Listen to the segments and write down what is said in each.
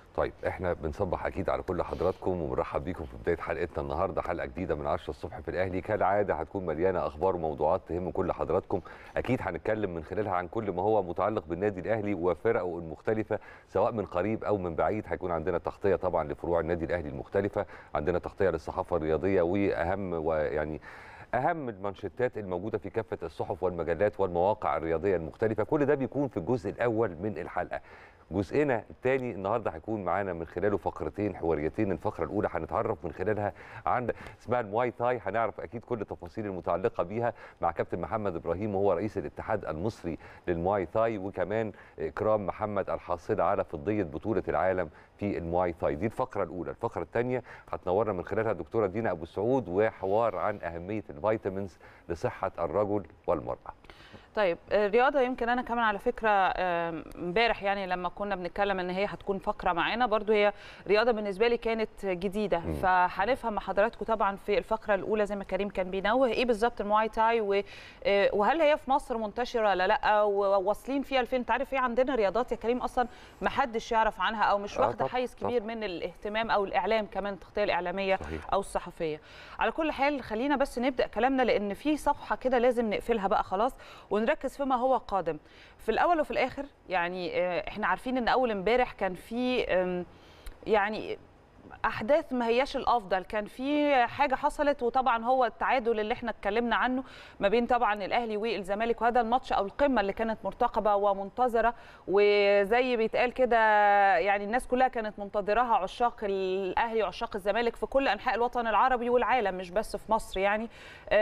طيب احنا بنصبح اكيد على كل حضراتكم وبنرحب بيكم في بدايه حلقتنا النهارده حلقه جديده من 10 الصبح في الاهلي كالعاده هتكون مليانه اخبار وموضوعات تهم كل حضراتكم اكيد هنتكلم من خلالها عن كل ما هو متعلق بالنادي الاهلي وفرقه المختلفه سواء من قريب او من بعيد هيكون عندنا تغطيه طبعا لفروع النادي الاهلي المختلفه عندنا تغطيه للصحافه الرياضيه واهم ويعني اهم المانشيتات الموجوده في كافه الصحف والمجلات والمواقع الرياضيه المختلفه كل ده بيكون في الجزء الاول من الحلقه جزئنا الثاني النهارده هيكون معانا من خلاله فقرتين حواريتين الفقره الاولى هنتعرف من خلالها عن اسمها المواي تاي هنعرف اكيد كل التفاصيل المتعلقه بيها مع كابتن محمد ابراهيم وهو رئيس الاتحاد المصري للمواي تاي وكمان اكرام محمد الحاصل على فضيه بطوله العالم في المواي تاي دي الفقره الاولى الفقره الثانيه هتنورنا من خلالها الدكتوره دينا ابو سعود وحوار عن اهميه الفيتامينز لصحه الرجل والمراه طيب الرياضه يمكن انا كمان على فكره امبارح يعني لما كنا بنتكلم ان هي هتكون فقره معانا برضو هي رياضه بالنسبه لي كانت جديده فهنفهم مع حضراتكم طبعا في الفقره الاولى زي ما كريم كان بينوه ايه بالظبط المواي تاي وهل هي في مصر منتشره ولا لا وواصلين فيها لفين انت عارف في عندنا رياضات يا كريم اصلا ما حدش يعرف عنها او مش واخده حيز كبير من الاهتمام او الاعلام كمان التغطيه الاعلاميه صحيح. او الصحفيه على كل حال خلينا بس نبدا كلامنا لان في صفحه كده لازم نقفلها بقى خلاص ونركز فيما هو قادم في الاول وفي الاخر يعني احنا عارفين ان اول امبارح كان في يعني احداث ما هياش الافضل كان في حاجه حصلت وطبعا هو التعادل اللي احنا اتكلمنا عنه ما بين طبعا الاهلي والزمالك وهذا الماتش او القمه اللي كانت مرتقبه ومنتظره وزي بيتقال كده يعني الناس كلها كانت منتظراها عشاق الاهلي وعشاق الزمالك في كل انحاء الوطن العربي والعالم مش بس في مصر يعني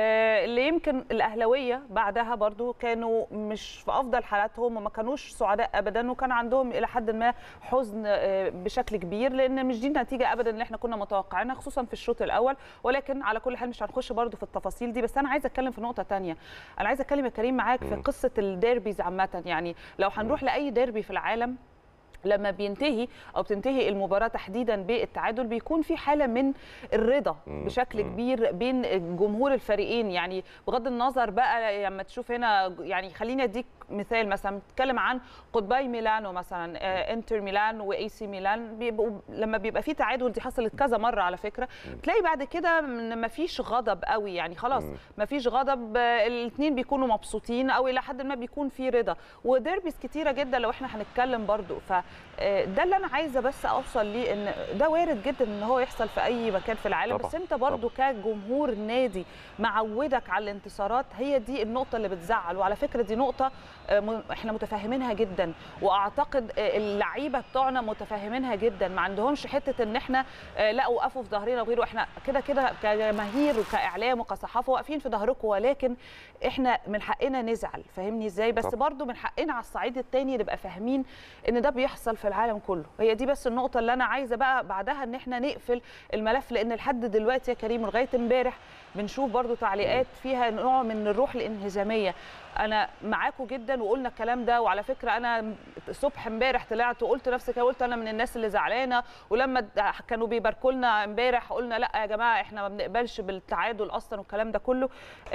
اللي يمكن الاهلاويه بعدها برضو كانوا مش في افضل حالاتهم وما كانوش سعداء ابدا وكان عندهم الى حد ما حزن بشكل كبير لان مش دي النتيجه ابدا اللي احنا كنا متوقعينها خصوصا في الشوط الاول ولكن على كل حال مش هنخش برضو في التفاصيل دي بس انا عايزه اتكلم في نقطه تانية انا عايزه اتكلم يا كريم معاك في قصه الديربيز عامه يعني لو هنروح لاي ديربي في العالم لما بينتهي او بتنتهي المباراه تحديدا بالتعادل بيكون في حاله من الرضا بشكل كبير بين جمهور الفريقين يعني بغض النظر بقى لما تشوف هنا يعني خليني اديك مثال مثلا بتتكلم عن قطبي ميلانو مثلا انتر ميلان واي سي ميلان بيبقوا لما بيبقى في تعادل دي حصلت كذا مره على فكره تلاقي بعد كده ما فيش غضب قوي يعني خلاص ما فيش غضب الاثنين بيكونوا مبسوطين او الى حد ما بيكون في رضا وديربيز كتيره جدا لو احنا هنتكلم برضو ف ده اللي انا عايزه بس اوصل ليه ان ده وارد جدا ان هو يحصل في اي مكان في العالم طبعا. بس انت برضو طبعا. كجمهور نادي معودك على الانتصارات هي دي النقطه اللي بتزعل وعلى فكره دي نقطه احنا متفاهمينها جدا واعتقد اللعيبه بتوعنا متفاهمينها جدا ما عندهمش حته ان احنا لا وقفوا في ظهرنا وغيره احنا كده كده كجماهير وكاعلام وكصحافه واقفين في ظهركم ولكن احنا من حقنا نزعل فاهمني ازاي بس طب. برضو من حقنا على الصعيد الثاني نبقى فاهمين ان ده بيحصل في العالم كله هي دي بس النقطه اللي انا عايزه بقى بعدها ان احنا نقفل الملف لان لحد دلوقتي يا كريم لغايه امبارح بنشوف برضو تعليقات فيها نوع من الروح الانهزاميه انا معاكم جدا وقلنا الكلام ده وعلى فكره انا الصبح امبارح طلعت وقلت نفس الكلام قلت انا من الناس اللي زعلانه ولما كانوا بيباركوا لنا امبارح قلنا لا يا جماعه احنا ما بنقبلش بالتعادل اصلا والكلام ده كله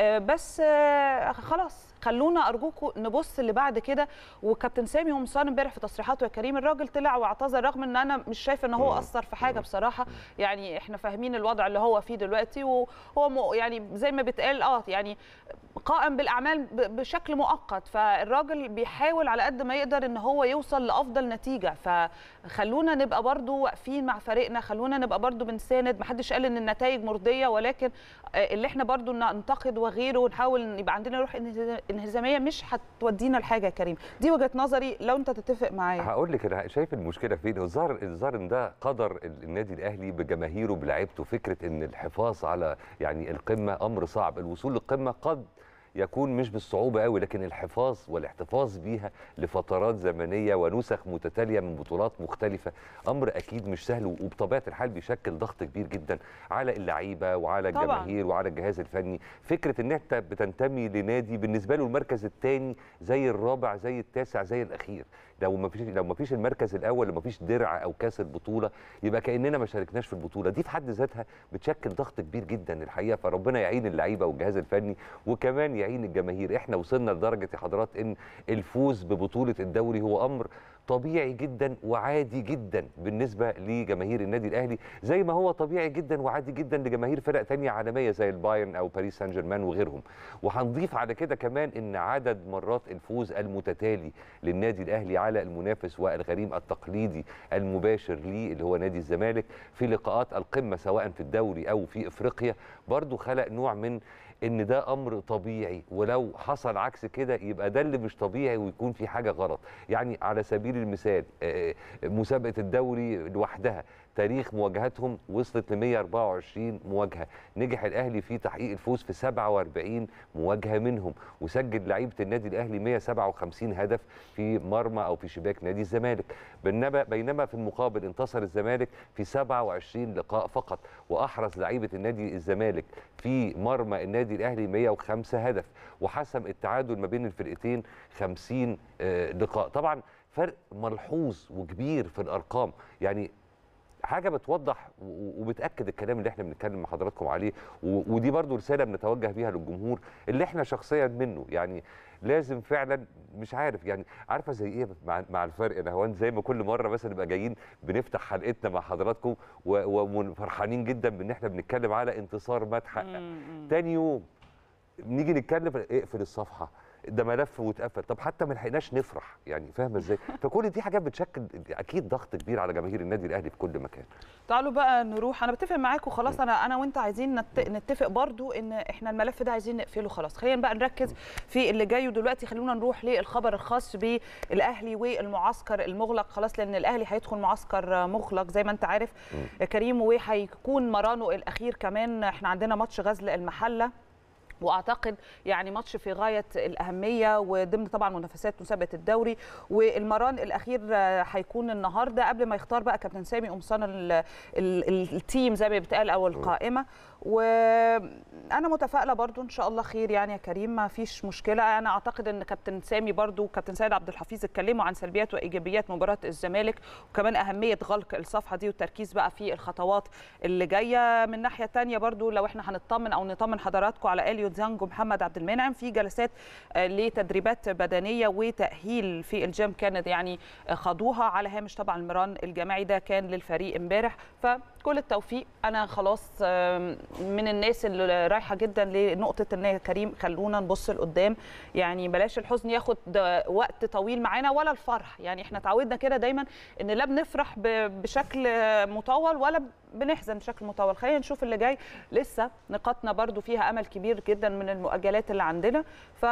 بس خلاص خلونا ارجوكم نبص اللي بعد كده وكابتن سامي قمصان امبارح في تصريحاته يا كريم الراجل طلع واعتذر رغم ان انا مش شايفه ان هو اثر في حاجه بصراحه يعني احنا فاهمين الوضع اللي هو فيه دلوقتي وهو يعني زي ما بيتقال اه يعني قائم بالاعمال بشكل مؤقت فالراجل بيحاول على قد ما يقدر ان هو يوصل لافضل نتيجه فخلونا نبقى برضو واقفين مع فريقنا خلونا نبقى برضو بنساند محدش قال ان النتائج مرضيه ولكن اللي احنا برضو ننتقد وغيره ونحاول يبقى عندنا روح انهزاميه مش هتودينا لحاجه يا كريم دي وجهه نظري لو انت تتفق معايا هقول لك انا شايف المشكله فين الظاهر الظاهر ان ده قدر النادي الاهلي بجماهيره بلعيبته فكره ان الحفاظ على يعني القمه امر صعب الوصول للقمه قد يكون مش بالصعوبه قوي لكن الحفاظ والاحتفاظ بيها لفترات زمنيه ونسخ متتاليه من بطولات مختلفه امر اكيد مش سهل وبطبيعه الحال بيشكل ضغط كبير جدا على اللعيبه وعلى الجماهير وعلى الجهاز الفني فكره ان انت بتنتمي لنادي بالنسبه له المركز الثاني زي الرابع زي التاسع زي الاخير لو ما فيش لو ما فيش المركز الاول لو ما فيش درع او كاس البطوله يبقى كاننا ما شاركناش في البطوله دي في حد ذاتها بتشكل ضغط كبير جدا الحقيقه فربنا يعين اللعيبه والجهاز الفني وكمان يعين الجماهير احنا وصلنا لدرجه يا حضرات ان الفوز ببطوله الدوري هو امر طبيعي جدا وعادي جدا بالنسبه لجماهير النادي الاهلي زي ما هو طبيعي جدا وعادي جدا لجماهير فرق تانية عالميه زي البايرن او باريس سان جيرمان وغيرهم وهنضيف على كده كمان ان عدد مرات الفوز المتتالي للنادي الاهلي على المنافس والغريم التقليدي المباشر ليه اللي هو نادي الزمالك في لقاءات القمه سواء في الدوري او في افريقيا برضو خلق نوع من ان ده امر طبيعي ولو حصل عكس كده يبقى ده اللي مش طبيعي ويكون في حاجه غلط يعني على سبيل المثال آه، مسابقه الدوري لوحدها تاريخ مواجهاتهم وصلت ل 124 مواجهه نجح الاهلي في تحقيق الفوز في 47 مواجهه منهم وسجل لعيبه النادي الاهلي 157 هدف في مرمى او في شباك نادي الزمالك بينما بينما في المقابل انتصر الزمالك في 27 لقاء فقط واحرز لعيبه النادي الزمالك في مرمى النادي الاهلي 105 هدف وحسم التعادل ما بين الفرقتين 50 آه، لقاء طبعا فرق ملحوظ وكبير في الارقام يعني حاجه بتوضح و- وبتاكد الكلام اللي احنا بنتكلم مع حضراتكم عليه و- ودي برضو رساله بنتوجه بيها للجمهور اللي احنا شخصيا منه يعني لازم فعلا مش عارف يعني عارفه زي ايه مع, مع الفرق يا نهوان زي ما كل مره مثلا نبقى جايين بنفتح حلقتنا مع حضراتكم و- وفرحانين جدا بان احنا بنتكلم على انتصار ما اتحقق تاني يوم نيجي نتكلم اقفل الصفحه ده ملف واتقفل طب حتى ما لحقناش نفرح يعني فاهمه ازاي فكل دي حاجات بتشكل اكيد ضغط كبير على جماهير النادي الاهلي في كل مكان تعالوا بقى نروح انا بتفق معاكم خلاص انا انا وانت عايزين نت... نتفق برضو ان احنا الملف ده عايزين نقفله خلاص خلينا بقى نركز في اللي جاي ودلوقتي خلونا نروح للخبر الخاص بالاهلي والمعسكر المغلق خلاص لان الاهلي هيدخل معسكر مغلق زي ما انت عارف يا كريم وهيكون مرانه الاخير كمان احنا عندنا ماتش غزل المحله واعتقد يعني ماتش في غايه الاهميه وضمن طبعا منافسات مسابقه الدوري والمران الاخير آه، هيكون النهارده قبل ما يختار بقى كابتن سامي قمصان ال- ال- التيم زي ما بيتقال او القائمه وانا متفائله برضو ان شاء الله خير يعني يا كريم ما فيش مشكله انا اعتقد ان كابتن سامي برضو وكابتن سيد عبد الحفيظ اتكلموا عن سلبيات وايجابيات مباراه الزمالك وكمان اهميه غلق الصفحه دي والتركيز بقى في الخطوات اللي جايه من ناحيه تانية برضو لو احنا هنطمن او نطمن حضراتكم على اليو ديانج ومحمد عبد المنعم في جلسات آه، لتدريبات بدنيه وتاهيل في الجيم كانت يعني آه، خاضوها على هامش طبعا المران الجماعي ده كان للفريق امبارح فكل التوفيق انا خلاص آم، من الناس اللي رايحه جدا لنقطه ان يا كريم خلونا نبص لقدام يعني بلاش الحزن ياخد وقت طويل معانا ولا الفرح يعني احنا اتعودنا كده دايما ان لا بنفرح ب- بشكل مطول ولا بنحزن بشكل مطول خلينا نشوف اللي جاي لسه نقاطنا برضو فيها امل كبير جدا من المؤجلات اللي عندنا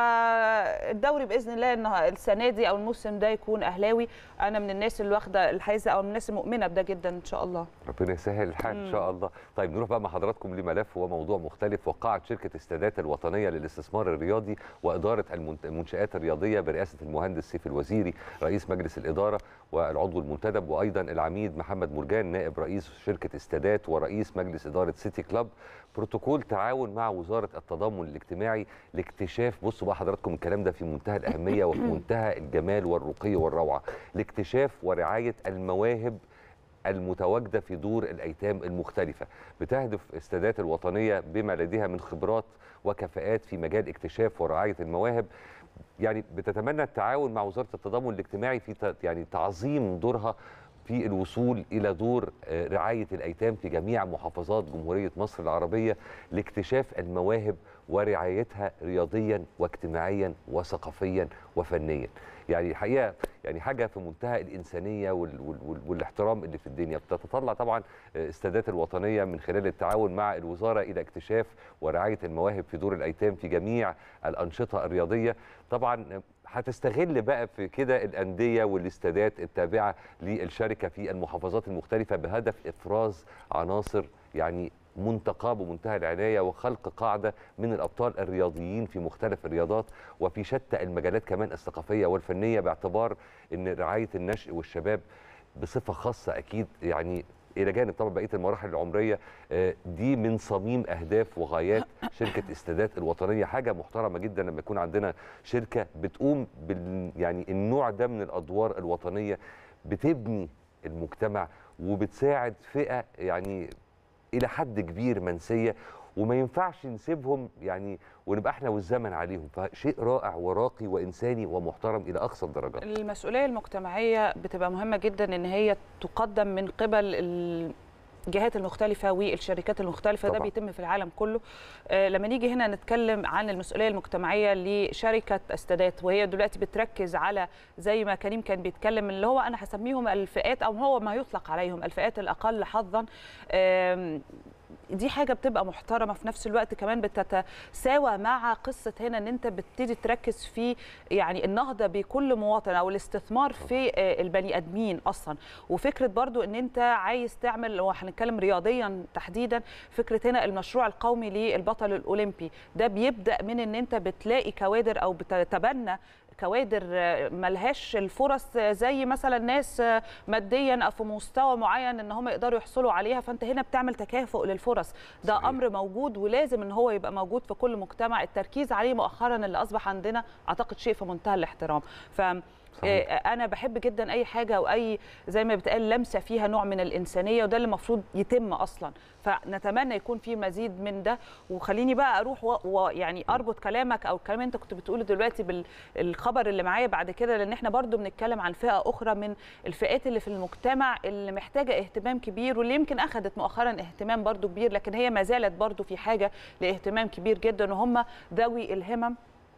فالدوري باذن الله ان السنه دي او الموسم ده يكون اهلاوي انا من الناس اللي واخده الحيزه او من الناس المؤمنه بده جدا ان شاء الله ربنا يسهل الحال ان شاء الله طيب نروح بقى مع حضراتكم لملف وموضوع مختلف وقعت شركه استادات الوطنيه للاستثمار الرياضي واداره المنت- المنشات الرياضيه برئاسه المهندس سيف الوزيري رئيس مجلس الاداره والعضو المنتدب وايضا العميد محمد مرجان نائب رئيس شركه استادات ورئيس مجلس اداره سيتي كلاب بروتوكول تعاون مع وزاره التضامن الاجتماعي لاكتشاف بصوا بقى حضراتكم الكلام ده في منتهى الاهميه وفي منتهى الجمال والرقي والروعه لاكتشاف ورعايه المواهب المتواجده في دور الايتام المختلفه بتهدف استادات الوطنيه بما لديها من خبرات وكفاءات في مجال اكتشاف ورعايه المواهب يعني بتتمنى التعاون مع وزاره التضامن الاجتماعي في ت- يعني تعظيم دورها في الوصول الى دور آه، رعايه الايتام في جميع محافظات جمهوريه مصر العربيه لاكتشاف المواهب ورعايتها رياضيا واجتماعيا وثقافيا وفنيا. يعني الحقيقه يعني حاجه في منتهى الانسانيه وال وال وال والاحترام اللي في الدنيا بتتطلع طبعا آه، استادات الوطنيه من خلال التعاون مع الوزاره الى اكتشاف ورعايه المواهب في دور الايتام في جميع الانشطه الرياضيه طبعا آه، هتستغل بقى في كده الانديه والاستادات التابعه للشركه في المحافظات المختلفه بهدف افراز عناصر يعني منتقاه بمنتهى العنايه وخلق قاعده من الابطال الرياضيين في مختلف الرياضات وفي شتى المجالات كمان الثقافيه والفنيه باعتبار ان رعايه النشء والشباب بصفه خاصه اكيد يعني الى جانب طبعا بقيه المراحل العمريه آه، دي من صميم اهداف وغايات شركه استادات الوطنيه حاجه محترمه جدا لما يكون عندنا شركه بتقوم بال يعني النوع ده من الادوار الوطنيه بتبني المجتمع وبتساعد فئه يعني الى حد كبير منسيه وما ينفعش نسيبهم يعني ونبقى احنا والزمن عليهم فشيء رائع وراقي وانساني ومحترم الى اقصى الدرجات المسؤوليه المجتمعيه بتبقى مهمه جدا ان هي تقدم من قبل الجهات المختلفه والشركات المختلفه طبعاً. ده بيتم في العالم كله آه، لما نيجي هنا نتكلم عن المسؤوليه المجتمعيه لشركه استادات وهي دلوقتي بتركز على زي ما كريم كان بيتكلم اللي هو انا هسميهم الفئات او هو ما يطلق عليهم الفئات الاقل حظا آم، دي حاجه بتبقى محترمه في نفس الوقت كمان بتتساوى مع قصه هنا ان انت بتبتدي تركز في يعني النهضه بكل مواطن او الاستثمار في آه، البني ادمين اصلا وفكره برضو ان انت عايز تعمل لو هنتكلم رياضيا تحديدا فكره هنا المشروع القومي للبطل الاولمبي ده بيبدا من ان انت بتلاقي كوادر او بتتبنى كوادر آه، ملهاش الفرص آه، زي مثلا ناس آه، ماديا او في مستوى معين ان هم يقدروا يحصلوا عليها فانت هنا بتعمل تكافؤ للفرص ده صحيح. امر موجود ولازم ان هو يبقى موجود في كل مجتمع التركيز عليه مؤخرا اللي اصبح عندنا اعتقد شيء في منتهى الاحترام ف صحيح. آه، انا بحب جدا اي حاجه او اي زي ما بتقال لمسه فيها نوع من الانسانيه وده اللي المفروض يتم اصلا فنتمنى يكون في مزيد من ده وخليني بقى اروح و- ويعني اربط كلامك او الكلام اللي انت كنت بتقوله دلوقتي بالخبر اللي معايا بعد كده لان احنا برضو بنتكلم عن فئه اخرى من الفئات اللي في المجتمع اللي محتاجه اهتمام كبير واللي يمكن اخذت مؤخرا اهتمام برضو كبير لكن هي ما زالت برضو في حاجه لاهتمام كبير جدا وهم ذوي الهمم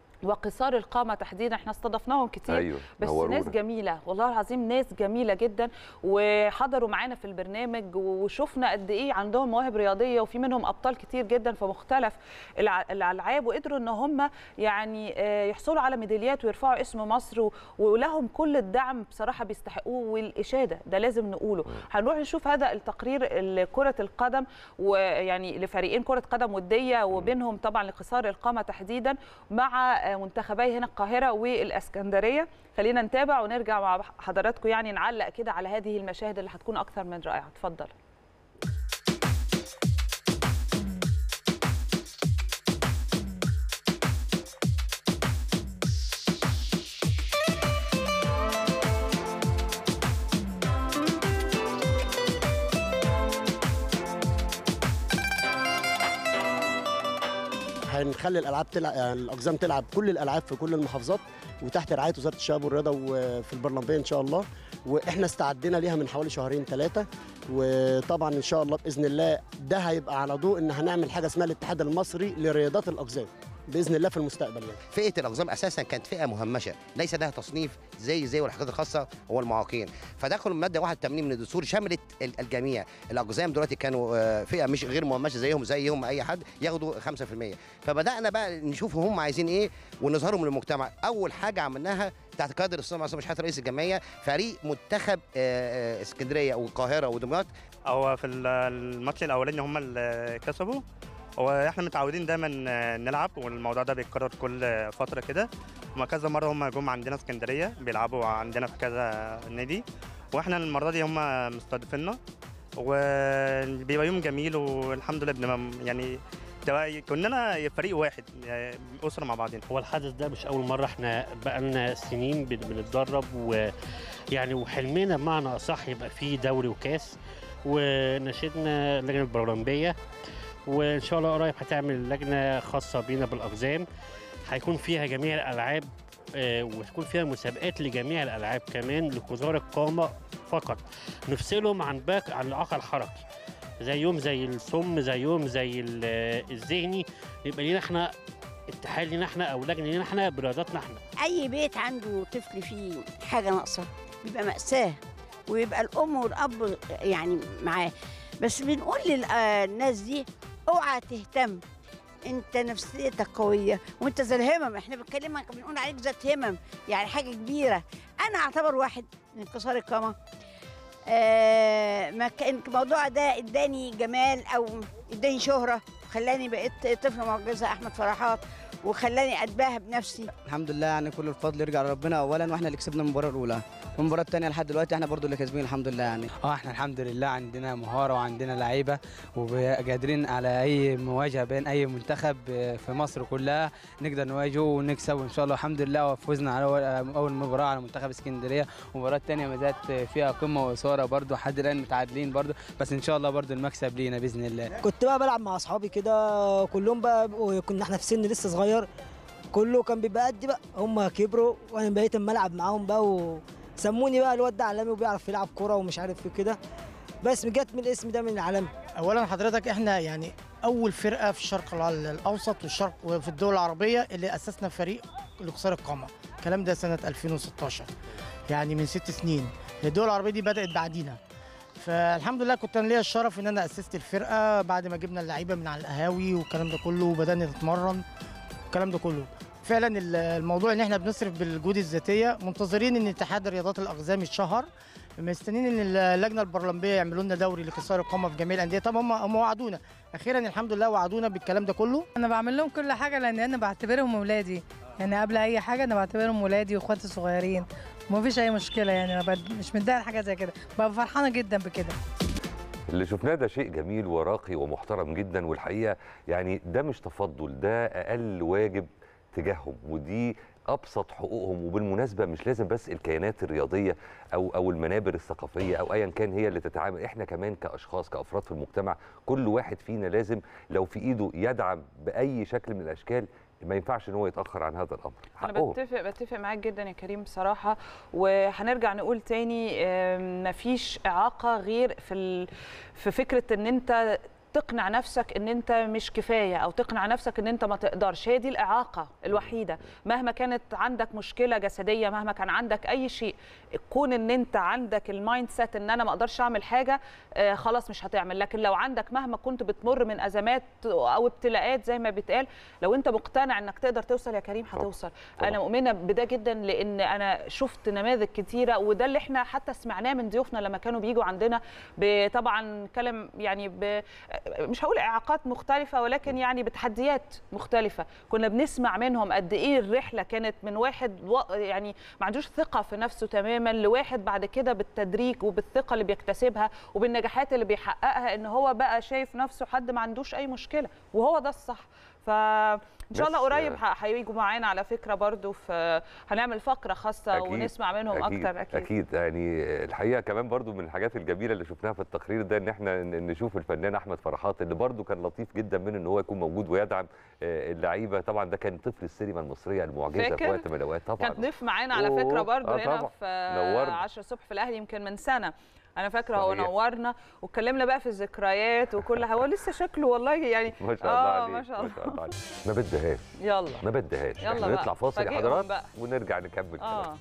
وقصار القامه تحديدا احنا استضفناهم كتير ايوه بس نورونا. ناس جميله والله العظيم ناس جميله جدا وحضروا معانا في البرنامج وشفنا قد ايه عندهم مواهب رياضيه وفي منهم ابطال كتير جدا في مختلف الع- الالعاب وقدروا ان هم يعني آه، يحصلوا على ميداليات ويرفعوا اسم مصر و- ولهم كل الدعم بصراحه بيستحقوه والاشاده ده لازم نقوله هنروح نشوف هذا التقرير لكره القدم ويعني لفريقين كره قدم وديه وبينهم طبعا لقصار القامه تحديدا مع آه، منتخبي هنا القاهره والاسكندريه خلينا نتابع ونرجع مع حضراتكم يعني نعلق كده على هذه المشاهد اللي هتكون اكثر من رائعه اتفضل هنخلي الالعاب تلعب يعني الاقزام تلعب كل الالعاب في كل المحافظات وتحت رعايه وزاره الشباب والرياضه وفي البرلمان ان شاء الله واحنا استعدينا ليها من حوالي شهرين ثلاثه وطبعا ان شاء الله باذن الله ده هيبقى على ضوء ان هنعمل حاجه اسمها الاتحاد المصري لرياضات الاقزام باذن الله في المستقبل يعني فئه الاقزام اساسا كانت فئه مهمشه ليس لها تصنيف زي زي والحاجات الخاصه هو المعاقين فدخل الماده 81 من الدستور شملت ال- الجميع الاقزام دلوقتي كانوا آه، فئه مش غير مهمشه زيهم زيهم اي حد ياخدوا 5% فبدانا بقى نشوف هم عايزين ايه ونظهرهم للمجتمع اول حاجه عملناها تحت قياده الاستاذ معصوم شحاته رئيس الجمعيه فريق منتخب آه، آه، اسكندريه والقاهره ودمياط هو في ال- الماتش الاولاني هم اللي كسبوا واحنا متعودين دايما نلعب والموضوع ده بيتكرر كل فتره كده هما كذا مره هم جم عندنا اسكندريه بيلعبوا عندنا في كذا نادي واحنا المره دي هم مستضيفيننا وبيبقى يوم جميل والحمد لله بنبقى يعني تبقى كلنا فريق واحد يعني اسره مع بعضنا هو الحدث ده مش اول مره احنا بقالنا سنين بن- بنتدرب ويعني وحلمنا بمعنى اصح يبقى فيه دوري وكاس ونشدنا اللجنه البرلمبيه وان شاء الله قريب هتعمل لجنه خاصه بينا بالاقزام هيكون فيها جميع الالعاب آه، وتكون فيها مسابقات لجميع الالعاب كمان لكبار القامه فقط نفصلهم عن باقي عن الاعاقه الحركي زي يوم زي الصم زي يوم زي ال- الذهني يبقى لينا احنا اتحاد لينا احنا او لجنه لينا احنا برياضاتنا احنا اي بيت عنده طفل فيه حاجه ناقصه بيبقى ماساه ويبقى الام والاب يعني معاه بس بنقول للناس دي اوعى تهتم انت نفسيتك قويه وانت ذا الهمم احنا بنكلمك بنقول عليك ذات همم يعني حاجه كبيره انا اعتبر واحد من انكسار القامه آه ما كان الموضوع ده اداني جمال او اداني شهره خلاني بقيت طفل معجزه احمد فرحات وخلاني اتباهى بنفسي الحمد لله يعني كل الفضل يرجع لربنا اولا واحنا اللي كسبنا المباراه الاولى المباراه الثانيه لحد دلوقتي احنا برضو اللي كاسبين الحمد لله يعني اه احنا الحمد لله عندنا مهاره وعندنا لعيبه وقادرين على اي مواجهه بين اي منتخب في مصر كلها نقدر نواجهه ونكسب وان شاء الله الحمد لله وفوزنا على أول- اول مباراه على منتخب اسكندريه المباراه الثانيه ما زالت فيها قمه واثاره برضو لحد الان متعادلين برضو بس ان شاء الله برضو المكسب لينا باذن الله كنت بقى بلعب مع اصحابي كده كلهم بقى كنا احنا في سن لسه صغير كله كان بيبقى قدي بقى هم كبروا وانا بقيت الملعب معاهم بقى وسموني بقى الواد ده عالمي وبيعرف يلعب كوره ومش عارف ايه كده بس جت من الاسم ده من العالمي اولا حضرتك احنا يعني اول فرقه في الشرق الع- الاوسط والشرق وفي الدول العربيه اللي اسسنا فريق لقصار القامه الكلام ده سنه 2016 يعني من ست سنين الدول العربيه دي بدات بعدينا فالحمد لله كنت انا ليا الشرف ان انا اسست الفرقه بعد ما جبنا اللعيبه من على القهاوي والكلام ده كله وبدانا نتمرن والكلام ده كله فعلا ال- الموضوع ان احنا بنصرف بالجهود الذاتيه منتظرين ان اتحاد رياضات الاقزام يتشهر مستنيين ان اللجنه البرلمانيه يعملوا لنا دوري لكسار القامه في جميع الانديه طبعا هم هم وعدونا اخيرا الحمد لله وعدونا بالكلام ده كله انا بعمل لهم كل حاجه لان انا بعتبرهم ولادي يعني قبل اي حاجه انا بعتبرهم ولادي واخواتي الصغيرين ومفيش اي مشكله يعني انا بد- مش متضايقه لحاجه زي كده ببقى فرحانه جدا بكده اللي شفناه ده شيء جميل وراقي ومحترم جدا والحقيقه يعني ده مش تفضل ده اقل واجب تجاههم ودي ابسط حقوقهم وبالمناسبه مش لازم بس الكيانات الرياضيه او او المنابر الثقافيه او ايا كان هي اللي تتعامل احنا كمان كاشخاص كافراد في المجتمع كل واحد فينا لازم لو في ايده يدعم باي شكل من الاشكال ما ينفعش ان هو يتاخر عن هذا الامر انا حقهم. بتفق بتفق معاك جدا يا كريم بصراحه وهنرجع نقول تاني آم، مفيش اعاقه غير في ال... في فكره ان انت تقنع نفسك ان انت مش كفايه او تقنع نفسك ان انت ما تقدرش هي دي الاعاقه الوحيده مهما كانت عندك مشكله جسديه مهما كان عندك اي شيء كون ان انت عندك المايند سيت ان انا ما اقدرش اعمل حاجه آه، خلاص مش هتعمل لكن لو عندك مهما كنت بتمر من ازمات او ابتلاءات زي ما بيتقال لو انت مقتنع انك تقدر توصل يا كريم هتوصل انا مؤمنه بده جدا لان انا شفت نماذج كتيره وده اللي احنا حتى سمعناه من ضيوفنا لما كانوا بيجوا عندنا ب- طبعا كلام يعني ب مش هقول اعاقات مختلفه ولكن يعني بتحديات مختلفه كنا بنسمع منهم قد ايه الرحله كانت من واحد و- يعني ما عندوش ثقه في نفسه تماما لواحد بعد كده بالتدريج وبالثقه اللي بيكتسبها وبالنجاحات اللي بيحققها ان هو بقى شايف نفسه حد ما عندوش اي مشكله وهو ده الصح فان شاء الله بس- قريب ه- هيجوا معانا على فكره برضو في هنعمل فقره خاصه أكيد، ونسمع منهم أكيد اكتر اكيد, اكيد يعني الحقيقه كمان برضو من الحاجات الجميله اللي شفناها في التقرير ده ان احنا ن- نشوف الفنان احمد فرحات اللي برضو كان لطيف جدا من ان هو يكون موجود ويدعم آه، اللعيبه طبعا ده كان طفل السينما المصريه المعجزه في فاكر؟ وقت من الاوقات طبعا كان ضيف معانا على فكره أوه، برضو آه هنا طبعاً. في نورنا. 10 الصبح في الاهلي يمكن من سنه انا فاكره هو صحيح. نورنا واتكلمنا بقى في الذكريات وكل هو لسه شكله والله يعني ما شاء الله اه عليك ما شاء الله الله عليك. ما بدهاش يلا ما بدهاش يلا احنا بقى. نطلع فاصل يا فاجئهم حضرات بقى. ونرجع نكمل كلام اه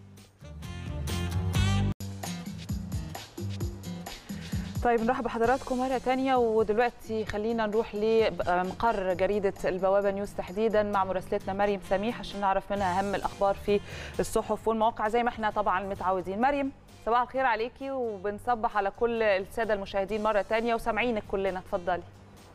طيب نرحب بحضراتكم مرة تانية ودلوقتي خلينا نروح لمقر جريدة البوابة نيوز تحديدا مع مراسلتنا مريم سميح عشان نعرف منها أهم الأخبار في الصحف والمواقع زي ما احنا طبعا متعودين مريم صباح الخير عليكي وبنصبح على كل السادة المشاهدين مرة تانية وسامعينك كلنا اتفضلي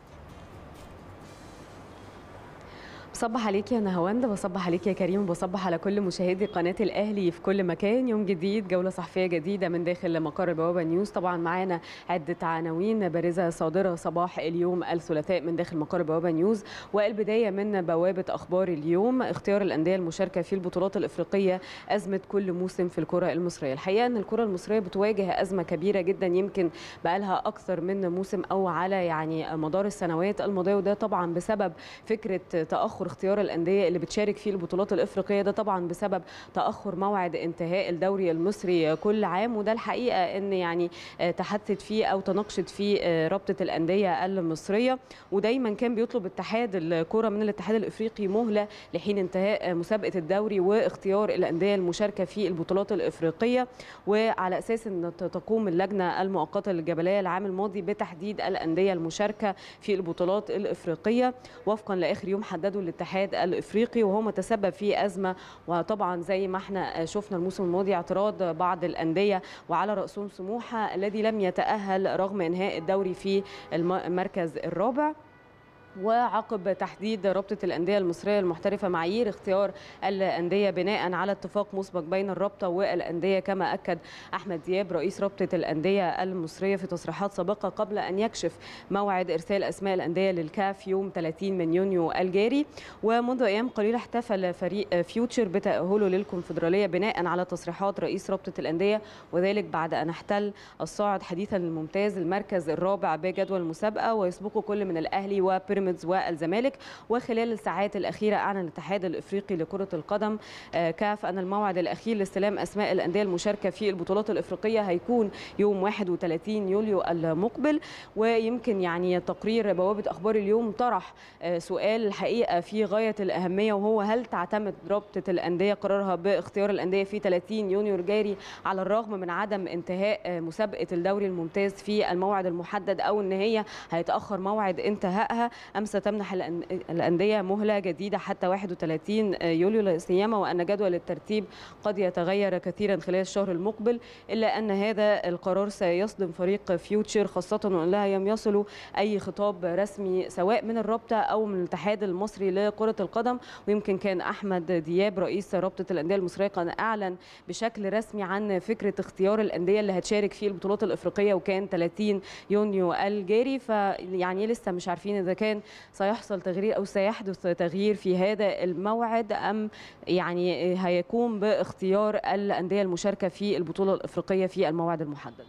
بصبح عليك يا نهاوند بصبح عليك يا كريم وبصبح على كل مشاهدي قناة الأهلي في كل مكان يوم جديد جولة صحفية جديدة من داخل مقر البوابة نيوز طبعا معانا عدة عناوين بارزة صادرة صباح اليوم الثلاثاء من داخل مقر البوابة نيوز والبداية من بوابة أخبار اليوم اختيار الأندية المشاركة في البطولات الإفريقية أزمة كل موسم في الكرة المصرية الحقيقة أن الكرة المصرية بتواجه أزمة كبيرة جدا يمكن بقالها أكثر من موسم أو على يعني مدار السنوات الماضية وده طبعا بسبب فكرة تأخر اختيار الأندية اللي بتشارك في البطولات الإفريقية ده طبعا بسبب تأخر موعد انتهاء الدوري المصري كل عام وده الحقيقة أن يعني آه، تحدثت فيه أو تناقشت فيه آه، رابطة الأندية المصرية ودايما كان بيطلب اتحاد الكرة من الاتحاد الإفريقي مهلة لحين انتهاء آه، مسابقة الدوري واختيار الأندية المشاركة في البطولات الإفريقية وعلى أساس أن ت- تقوم اللجنة المؤقتة للجبلية العام الماضي بتحديد الأندية المشاركة في البطولات الإفريقية وفقا لآخر يوم حدده الاتحاد الإفريقي وهو ما تسبب في أزمة وطبعا زي ما احنا شفنا الموسم الماضي اعتراض بعض الأندية وعلى رأسهم سموحة الذي لم يتأهل رغم إنهاء الدوري في الم- المركز الرابع وعقب تحديد رابطة الأندية المصرية المحترفة معايير اختيار الأندية بناء على اتفاق مسبق بين الرابطة والأندية كما أكد أحمد دياب رئيس رابطة الأندية المصرية في تصريحات سابقة قبل أن يكشف موعد إرسال أسماء الأندية للكاف يوم 30 من يونيو الجاري ومنذ أيام قليلة احتفل فريق فيوتشر بتأهله للكونفدرالية بناء على تصريحات رئيس رابطة الأندية وذلك بعد أن احتل الصاعد حديثا الممتاز المركز الرابع بجدول المسابقة ويسبقه كل من الأهلي وبيراميدز والزمالك وخلال الساعات الأخيرة أعلن الاتحاد الإفريقي لكرة القدم كاف أن الموعد الأخير لاستلام أسماء الأندية المشاركة في البطولات الإفريقية هيكون يوم 31 يوليو المقبل ويمكن يعني تقرير بوابة أخبار اليوم طرح سؤال الحقيقة في غاية الأهمية وهو هل تعتمد رابطة الأندية قرارها باختيار الأندية في 30 يونيو الجاري على الرغم من عدم انتهاء مسابقة الدوري الممتاز في الموعد المحدد أو أن هي هيتأخر موعد انتهائها أم ستمنح الأندية مهلة جديدة حتى 31 يوليو لا سيما وأن جدول الترتيب قد يتغير كثيرا خلال الشهر المقبل إلا أن هذا القرار سيصدم فريق فيوتشر خاصة وأن لا لم يصلوا أي خطاب رسمي سواء من الرابطة أو من الاتحاد المصري لكرة القدم ويمكن كان أحمد دياب رئيس رابطة الأندية المصرية قد أعلن بشكل رسمي عن فكرة اختيار الأندية اللي هتشارك في البطولات الإفريقية وكان 30 يونيو الجاري فيعني لسه مش عارفين إذا كان سيحصل تغيير أو سيحدث تغيير في هذا الموعد أم يعني هيكون باختيار الأندية المشاركة في البطولة الإفريقية في الموعد المحدد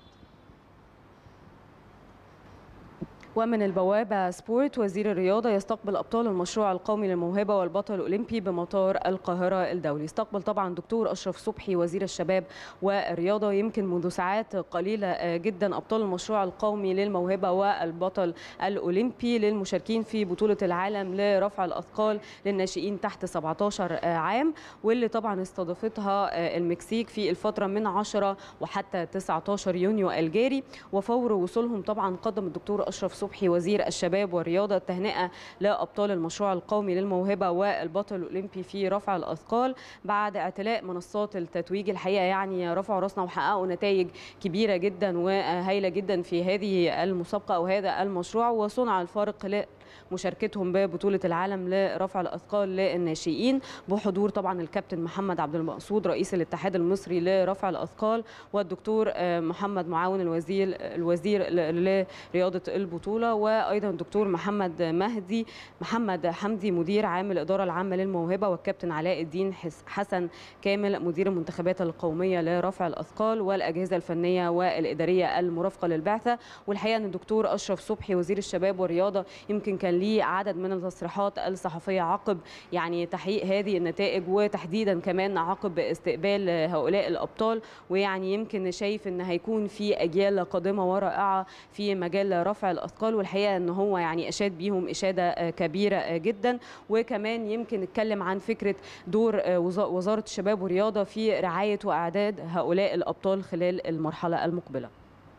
ومن البوابة سبورت وزير الرياضة يستقبل أبطال المشروع القومي للموهبة والبطل الأولمبي بمطار القاهرة الدولي استقبل طبعا دكتور أشرف صبحي وزير الشباب والرياضة يمكن منذ ساعات قليلة جدا أبطال المشروع القومي للموهبة والبطل الأولمبي للمشاركين في بطولة العالم لرفع الأثقال للناشئين تحت 17 عام واللي طبعا استضافتها المكسيك في الفترة من 10 وحتى 19 يونيو الجاري وفور وصولهم طبعا قدم الدكتور أشرف صبحي صبحي وزير الشباب والرياضة التهنئة لأبطال المشروع القومي للموهبة والبطل الأولمبي في رفع الأثقال بعد اعتلاء منصات التتويج الحقيقة يعني رفعوا راسنا وحققوا نتائج كبيرة جدا وهائلة جدا في هذه المسابقة أو هذا المشروع وصنع الفارق مشاركتهم ببطولة العالم لرفع الأثقال للناشئين بحضور طبعا الكابتن محمد عبد المقصود رئيس الاتحاد المصري لرفع الأثقال والدكتور محمد معاون الوزير الوزير لرياضة البطولة وأيضا الدكتور محمد مهدي محمد حمدي مدير عام الإدارة العامة للموهبة والكابتن علاء الدين حسن كامل مدير المنتخبات القومية لرفع الأثقال والأجهزة الفنية والإدارية المرافقة للبعثة والحقيقة أن الدكتور أشرف صبحي وزير الشباب والرياضة يمكن كان ليه عدد من التصريحات الصحفيه عقب يعني تحقيق هذه النتائج وتحديدا كمان عقب استقبال هؤلاء الابطال ويعني يمكن شايف ان هيكون في اجيال قادمه ورائعه في مجال رفع الاثقال والحقيقه ان هو يعني اشاد بيهم اشاده كبيره جدا وكمان يمكن اتكلم عن فكره دور وزاره الشباب والرياضه في رعايه واعداد هؤلاء الابطال خلال المرحله المقبله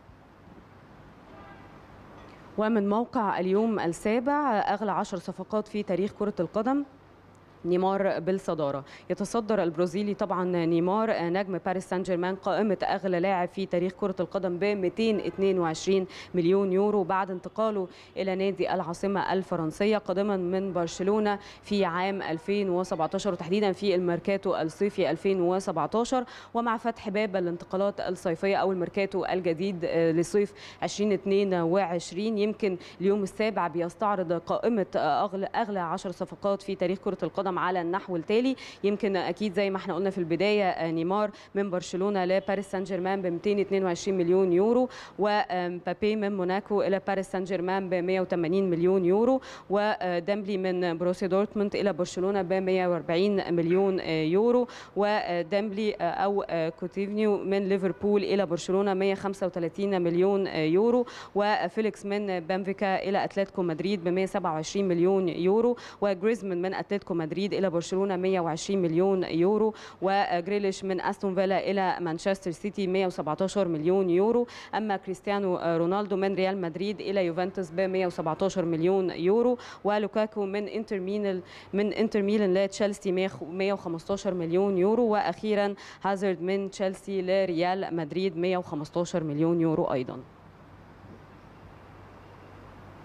ومن موقع اليوم السابع أغلى عشر صفقات في تاريخ كرة القدم نيمار بالصدارة يتصدر البرازيلي طبعا نيمار نجم باريس سان جيرمان قائمة أغلى لاعب في تاريخ كرة القدم ب 222 مليون يورو بعد انتقاله إلى نادي العاصمة الفرنسية قادما من برشلونة في عام 2017 وتحديدا في الميركاتو الصيفي 2017 ومع فتح باب الانتقالات الصيفية أو الميركاتو الجديد لصيف 2022 يمكن اليوم السابع بيستعرض قائمة أغلى أغلى 10 صفقات في تاريخ كرة القدم على النحو التالي يمكن اكيد زي ما احنا قلنا في البدايه نيمار من برشلونه لباريس سان جيرمان ب 222 مليون يورو ومبابي من موناكو الى باريس سان جيرمان ب 180 مليون يورو وديمبلي من بروسيا دورتموند الى برشلونه ب 140 مليون يورو وديمبلي او كوتيفنيو من ليفربول الى برشلونه 135 مليون يورو وفيليكس من بنفيكا الى اتلتيكو مدريد ب 127 مليون يورو وجريزمان من اتلتيكو مدريد الى برشلونه 120 مليون يورو وجريليش من استون فيلا الى مانشستر سيتي 117 مليون يورو اما كريستيانو رونالدو من ريال مدريد الى يوفنتوس ب 117 مليون يورو ولوكاكو من انتر ميلان من انتر ميلان لتشيلسي 115 مليون يورو واخيرا هازارد من تشيلسي لريال مدريد 115 مليون يورو ايضا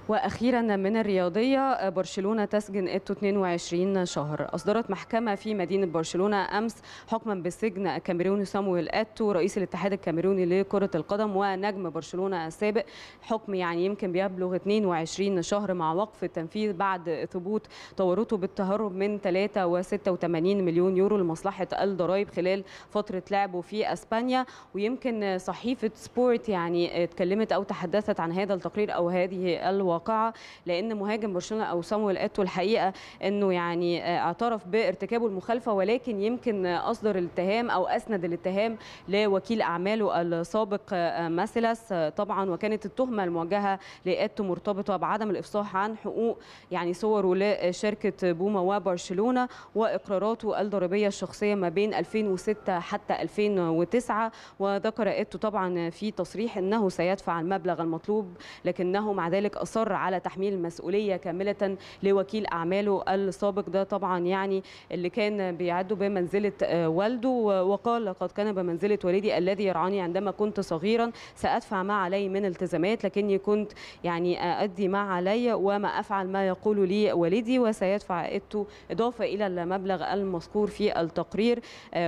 واخيرا من الرياضيه برشلونه تسجن ايتو 22 شهر اصدرت محكمه في مدينه برشلونه امس حكما بالسجن الكاميروني صامويل ايتو رئيس الاتحاد الكاميروني لكره القدم ونجم برشلونه السابق حكم يعني يمكن بيبلغ 22 شهر مع وقف التنفيذ بعد ثبوت تورطه بالتهرب من 3.86 مليون يورو لمصلحه الضرائب خلال فتره لعبه في اسبانيا ويمكن صحيفه سبورت يعني اتكلمت او تحدثت عن هذا التقرير او هذه الواقعه لان مهاجم برشلونه او صامويل ايتو الحقيقه انه يعني اعترف بارتكابه المخالفه ولكن يمكن اصدر الاتهام او اسند الاتهام لوكيل اعماله السابق ماسيلاس طبعا وكانت التهمه الموجهه لايتو مرتبطه بعدم الافصاح عن حقوق يعني صوره لشركه بوما وبرشلونه واقراراته الضريبيه الشخصيه ما بين 2006 حتى 2009 وذكر ايتو طبعا في تصريح انه سيدفع المبلغ المطلوب لكنه مع ذلك اصر على تحميل المسؤوليه كامله لوكيل اعماله السابق ده طبعا يعني اللي كان بيعده بمنزله والده وقال لقد كان بمنزله والدي الذي يرعاني عندما كنت صغيرا سادفع ما علي من التزامات لكني كنت يعني ادي ما علي وما افعل ما يقول لي والدي وسيدفع ايتو اضافه الى المبلغ المذكور في التقرير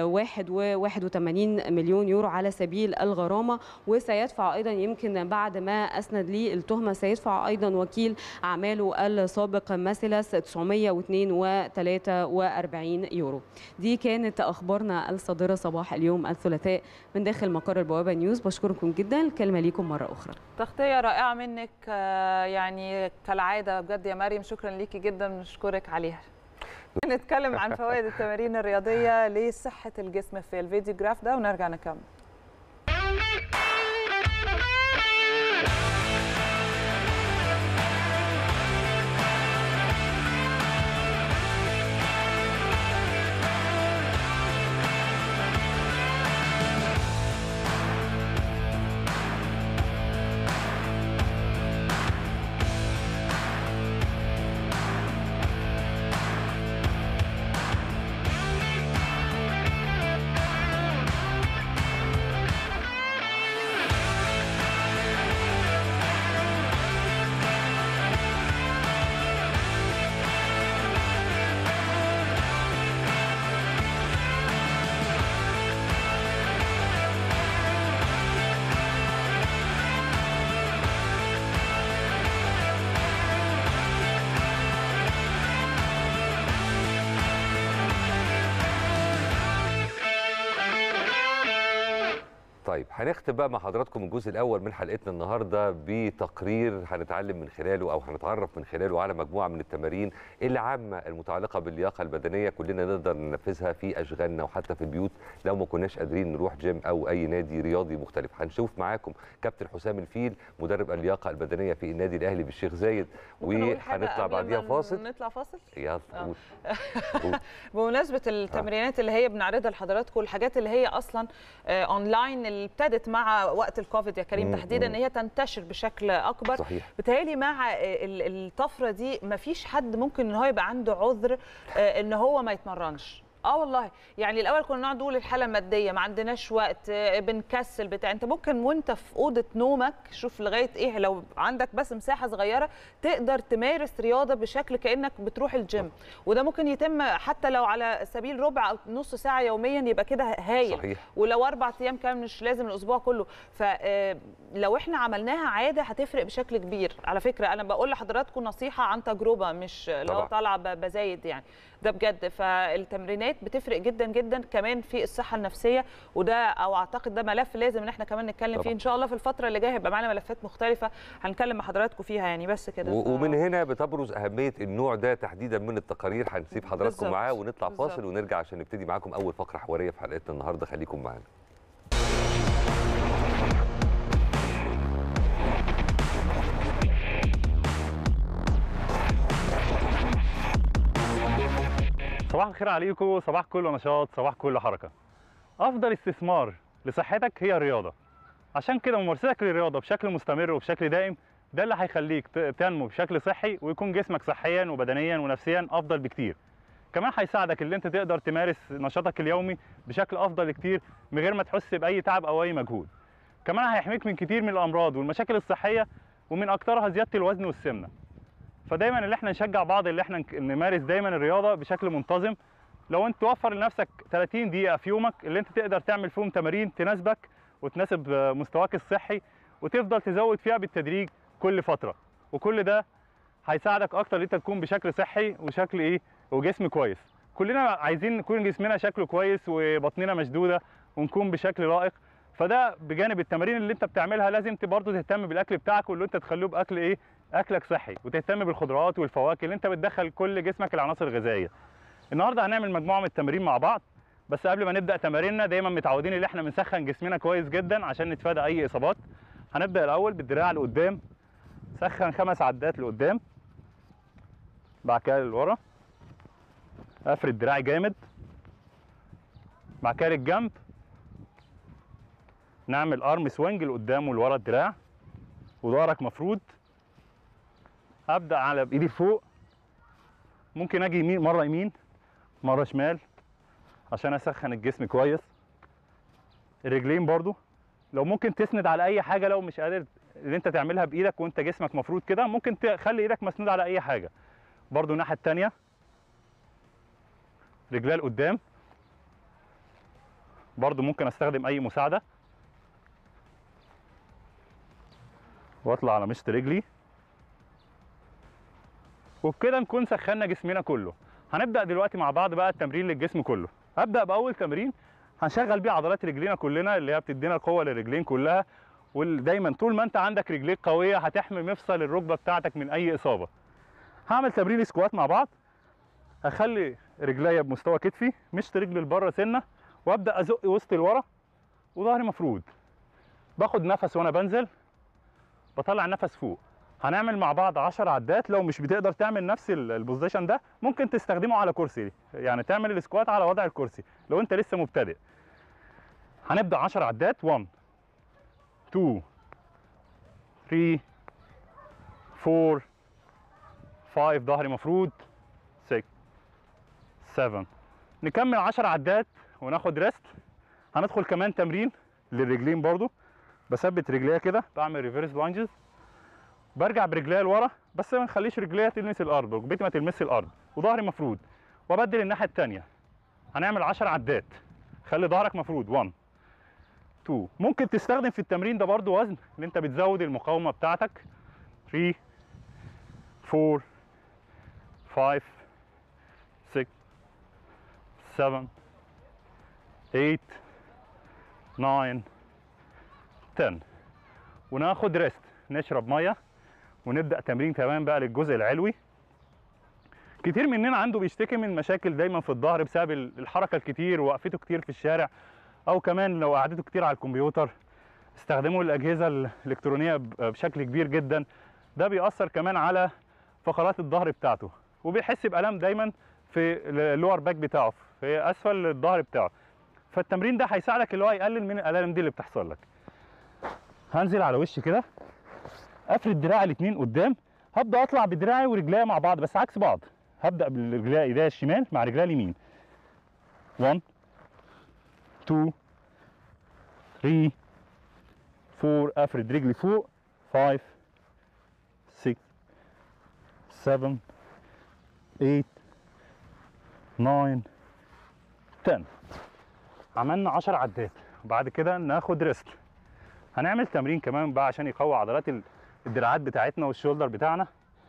81 مليون يورو على سبيل الغرامه وسيدفع ايضا يمكن بعد ما اسند لي التهمه سيدفع ايضا وكيل اعماله السابق ماسيلاس 943 يورو دي كانت اخبارنا الصادره صباح اليوم الثلاثاء من داخل مقر البوابه نيوز بشكركم جدا الكلمه ليكم مره اخرى تغطيه رائعه منك يعني كالعاده بجد يا مريم شكرا ليكي جدا بنشكرك عليها نتكلم عن فوائد التمارين الرياضيه لصحه الجسم في الفيديو جراف ده ونرجع نكمل طيب هنختم بقى مع حضراتكم الجزء الاول من حلقتنا النهارده بتقرير هنتعلم من خلاله او هنتعرف من خلاله على مجموعه من التمارين العامه المتعلقه باللياقه البدنيه كلنا نقدر ننفذها في اشغالنا وحتى في البيوت لو ما كناش قادرين نروح جيم او اي نادي رياضي مختلف هنشوف معاكم كابتن حسام الفيل مدرب اللياقه البدنيه في النادي الاهلي بالشيخ زايد وهنطلع بعديها فاصل نطلع فاصل يلا قول بمناسبه التمرينات اللي هي بنعرضها لحضراتكم الحاجات اللي هي اصلا اونلاين اللي ابتدت مع وقت الكوفيد يا كريم تحديدا ان هي تنتشر بشكل اكبر صحيح بتهيألي مع الطفره دي ما فيش حد ممكن ان هو يبقى عنده عذر ان هو ما يتمرنش اه والله يعني الاول كنا نقعد نقول الحاله الماديه ما عندناش وقت بنكسل بتاع انت ممكن وانت في اوضه نومك شوف لغايه ايه لو عندك بس مساحه صغيره تقدر تمارس رياضه بشكل كانك بتروح الجيم وده ممكن يتم حتى لو على سبيل ربع او نص ساعه يوميا يبقى كده هايل صحيح. ولو اربع ايام كمان مش لازم الاسبوع كله فلو احنا عملناها عاده هتفرق بشكل كبير على فكره انا بقول لحضراتكم نصيحه عن تجربه مش لو طالعه بزايد يعني ده بجد فالتمرينات بتفرق جدا جدا كمان في الصحه النفسيه وده او اعتقد ده ملف لازم ان احنا كمان نتكلم طبعا. فيه ان شاء الله في الفتره اللي جايه هيبقى معانا ملفات مختلفه هنكلم مع حضراتكم فيها يعني بس كده و... ومن هنا بتبرز اهميه النوع ده تحديدا من التقارير هنسيب حضراتكم بالزبط. معاه ونطلع بالزبط. فاصل ونرجع عشان نبتدي معاكم اول فقره حواريه في حلقتنا النهارده خليكم معانا صباح الخير عليكم صباح كل نشاط صباح كل حركه افضل استثمار لصحتك هي الرياضه عشان كده ممارستك للرياضه بشكل مستمر وبشكل دائم ده اللي هيخليك ت- تنمو بشكل صحي ويكون جسمك صحيا وبدنيا ونفسيا افضل بكتير كمان هيساعدك ان انت تقدر تمارس نشاطك اليومي بشكل افضل كتير من غير ما تحس باي تعب او اي مجهود كمان هيحميك من كتير من الامراض والمشاكل الصحيه ومن اكثرها زياده الوزن والسمنه فدايما اللي احنا نشجع بعض اللي احنا نك- نمارس دايما الرياضه بشكل منتظم لو انت توفر لنفسك 30 دقيقه في يومك اللي انت تقدر تعمل فيهم تمارين تناسبك وتناسب آه، مستواك الصحي وتفضل تزود فيها بالتدريج كل فتره وكل ده هيساعدك اكتر ان انت تكون بشكل صحي وشكل ايه وجسم كويس كلنا عايزين نكون جسمنا شكله كويس وبطننا مشدوده ونكون بشكل لائق فده بجانب التمارين اللي انت بتعملها لازم ت- برضه تهتم بالاكل بتاعك واللي انت تخليه باكل ايه اكلك صحي وتهتم بالخضروات والفواكه اللي انت بتدخل كل جسمك العناصر الغذائيه النهارده هنعمل مجموعه من التمارين مع بعض بس قبل ما نبدا تماريننا دايما متعودين ان احنا بنسخن جسمنا كويس جدا عشان نتفادى اي اصابات هنبدا الاول بالدراع لقدام سخن خمس عدات لقدام بعد كده لورا افرد دراعي جامد بعد كده للجنب نعمل ارم سوينج لقدام ولورا الدراع وظهرك مفرود هبدا على بايدي فوق ممكن اجي يمين مره يمين مره شمال عشان اسخن الجسم كويس الرجلين برضو لو ممكن تسند على اي حاجه لو مش قادر ان انت تعملها بايدك وانت جسمك مفروض كده ممكن تخلي ايدك مسنود على اي حاجه برضو الناحيه التانيه رجلي لقدام برضو ممكن استخدم اي مساعده واطلع على مشط رجلي وبكده نكون سخنا جسمنا كله هنبدا دلوقتي مع بعض بقى التمرين للجسم كله هبدا باول تمرين هنشغل بيه عضلات رجلينا كلنا اللي هي بتدينا القوه للرجلين كلها ودايما طول ما انت عندك رجليك قويه هتحمي مفصل الركبه بتاعتك من اي اصابه هعمل تمرين سكوات مع بعض هخلي رجليا بمستوى كتفي مشط رجلي لبره سنه وابدا ازق وسط لورا وظهري مفرود باخد نفس وانا بنزل بطلع النفس فوق هنعمل مع بعض 10 عدات لو مش بتقدر تعمل نفس ال- البوزيشن ده ممكن تستخدمه على كرسي يعني تعمل السكوات على وضع الكرسي لو انت لسه مبتدئ هنبدا 10 عدات 1 2 3 4 5 ظهري مفرود 6 7 نكمل 10 عدات وناخد ريست هندخل كمان تمرين للرجلين برضو بثبت رجليا كده بعمل ريفيرس لانجز برجع برجليا لورا بس ما نخليش رجليا تلمس الارض ركبتي ما تلمس الارض وظهري مفرود وابدل الناحيه الثانيه هنعمل 10 عدات خلي ظهرك مفرود 1 2 ممكن تستخدم في التمرين ده برضو وزن ان انت بتزود المقاومه بتاعتك 3 4 5 6 7 8 9 10 وناخد ريست نشرب ميه ونبدا تمرين كمان بقى للجزء العلوي كتير مننا عنده بيشتكي من مشاكل دايما في الظهر بسبب الحركه الكتير ووقفته كتير في الشارع او كمان لو قعدته كتير على الكمبيوتر استخدموا الاجهزه الالكترونيه ب- بشكل كبير جدا ده بيأثر كمان على فقرات الظهر بتاعته وبيحس بألم دايما في اللور باك بتاعه في اسفل الظهر بتاعه فالتمرين ده هيساعدك اللي هو يقلل من الالام دي اللي بتحصل لك هنزل على وشي كده افرد دراعي الاثنين قدام هبدا اطلع بدراعي ورجليا مع بعض بس عكس بعض هبدا برجليا ايديا الشمال مع رجليا اليمين 1 2 3 4 افرد رجلي فوق 5 6 7 8 9 10 عملنا 10 عدات وبعد كده ناخد ريست هنعمل تمرين كمان بقى عشان يقوي عضلات ال- الدراعات بتاعتنا والشولدر بتاعنا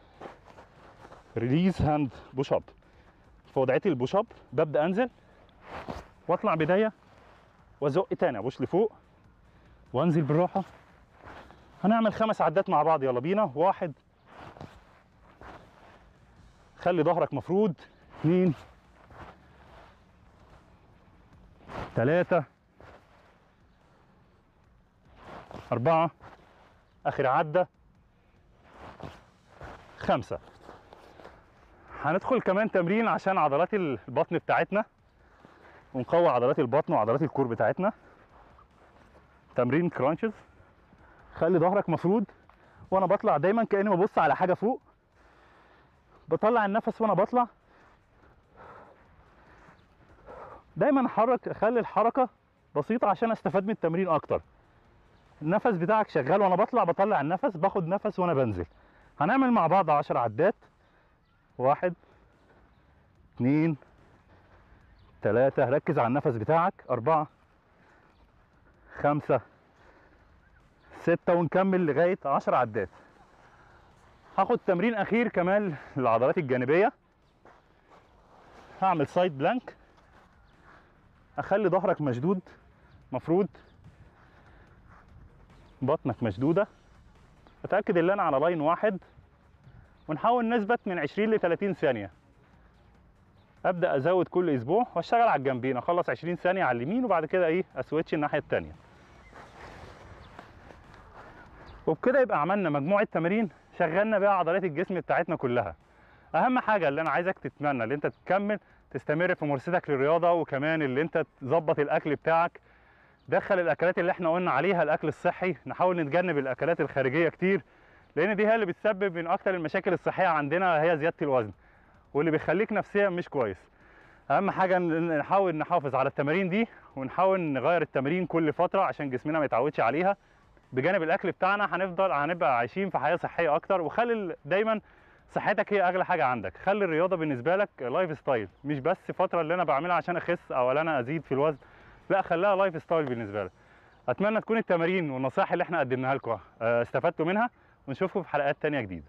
ريليز هاند بوش اب في وضعيه البوش اب ببدا انزل واطلع بدايه وازق تاني ابوش لفوق وانزل بالراحه هنعمل خمس عدات مع بعض يلا بينا واحد خلي ظهرك مفرود اثنين ثلاثة أربعة آخر عدة خمسة هندخل كمان تمرين عشان عضلات البطن بتاعتنا ونقوي عضلات البطن وعضلات الكور بتاعتنا تمرين كرانشز خلي ظهرك مفرود وانا بطلع دايما كاني ببص على حاجه فوق بطلع النفس وانا بطلع دايما احرك اخلي الحركه بسيطه عشان استفاد من التمرين اكتر النفس بتاعك شغال وانا بطلع بطلع النفس باخد نفس وانا بنزل هنعمل مع بعض 10 عدات واحد اتنين تلاتة ركز على النفس بتاعك أربعة خمسة ستة ونكمل لغاية عشر عدات هاخد تمرين أخير كمان للعضلات الجانبية هعمل سايد بلانك أخلي ظهرك مشدود مفروض بطنك مشدودة أتأكد إن أنا على لاين واحد ونحاول نثبت من 20 ل 30 ثانية ابدا ازود كل اسبوع واشتغل على الجنبين اخلص 20 ثانيه على اليمين وبعد كده ايه اسويتش الناحيه الثانيه وبكده يبقى عملنا مجموعه تمارين شغلنا بيها عضلات الجسم بتاعتنا كلها اهم حاجه اللي انا عايزك تتمنى اللي انت تكمل تستمر في ممارستك للرياضه وكمان اللي انت تظبط الاكل بتاعك دخل الاكلات اللي احنا قلنا عليها الاكل الصحي نحاول نتجنب الاكلات الخارجيه كتير لان دي هي اللي بتسبب من اكتر المشاكل الصحيه عندنا هي زياده الوزن واللي بيخليك نفسيا مش كويس اهم حاجه ن- نحاول نحافظ على التمارين دي ونحاول نغير التمارين كل فتره عشان جسمنا ما يتعودش عليها بجانب الاكل بتاعنا هنفضل هنبقى عايشين في حياه صحيه اكتر وخلي ال- دايما صحتك هي اغلى حاجه عندك خلي الرياضه بالنسبه لك لايف ستايل مش بس فتره اللي انا بعملها عشان اخس او انا ازيد في الوزن لا خليها لايف ستايل بالنسبه لك اتمنى تكون التمارين والنصائح اللي احنا قدمناها لكم آه، استفدتوا منها ونشوفكم في حلقات تانية جديده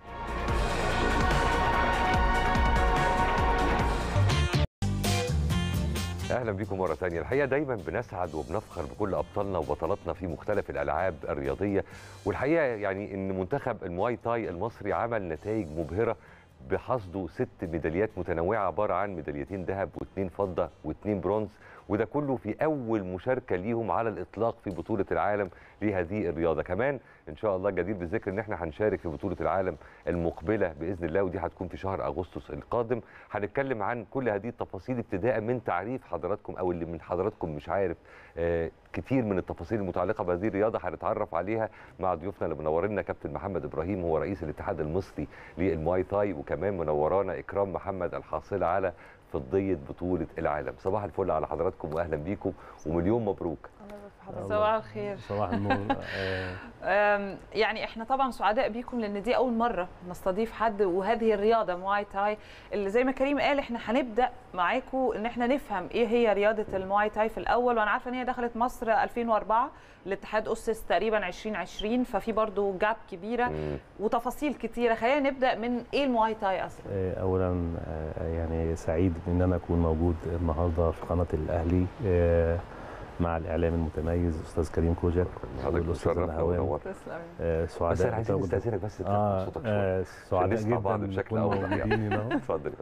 اهلا بيكم مره تانية الحقيقه دايما بنسعد وبنفخر بكل ابطالنا وبطلاتنا في مختلف الالعاب الرياضيه والحقيقه يعني ان منتخب المواي تاي المصري عمل نتائج مبهره بحصده ست ميداليات متنوعه عباره عن ميداليتين ذهب واثنين فضه واثنين برونز وده كله في اول مشاركه ليهم على الاطلاق في بطوله العالم لهذه الرياضه كمان ان شاء الله جدير بالذكر ان احنا هنشارك في بطوله العالم المقبله باذن الله ودي هتكون في شهر اغسطس القادم هنتكلم عن كل هذه التفاصيل ابتداء من تعريف حضراتكم او اللي من حضراتكم مش عارف آه كتير من التفاصيل المتعلقه بهذه الرياضه هنتعرف عليها مع ضيوفنا اللي منورنا كابتن محمد ابراهيم هو رئيس الاتحاد المصري للمواي تاي وكمان منورانا اكرام محمد الحاصله على فضيه بطوله العالم صباح الفل على حضراتكم واهلا بيكم ومليون مبروك صباح الخير صباح النور آه، أم، يعني احنا طبعا سعداء بيكم لان دي اول مره نستضيف حد وهذه الرياضه مواي تاي اللي زي ما كريم قال احنا هنبدا معاكم ان احنا نفهم ايه هي رياضه المواي تاي في الاول وانا عارفه ان هي دخلت مصر 2004 الاتحاد اسس تقريبا 2020 ففي برضو جاب كبيره وتفاصيل كتيره خلينا نبدا من ايه المواي تاي اصلا آه، اولا آه، يعني سعيد ان انا اكون موجود النهارده في قناه الاهلي آه، مع الاعلام المتميز استاذ كريم كوجك والاستاذ مشرف نهوان ونور. آه، سعداء بس احنا عايزين بتواجد- نستاذنك بس ترفع اه صوتك آه، شوية سعداء عشان نسمع بعض جدا بشكل نكون أوضح يعني. موجودين هنا. اتفضل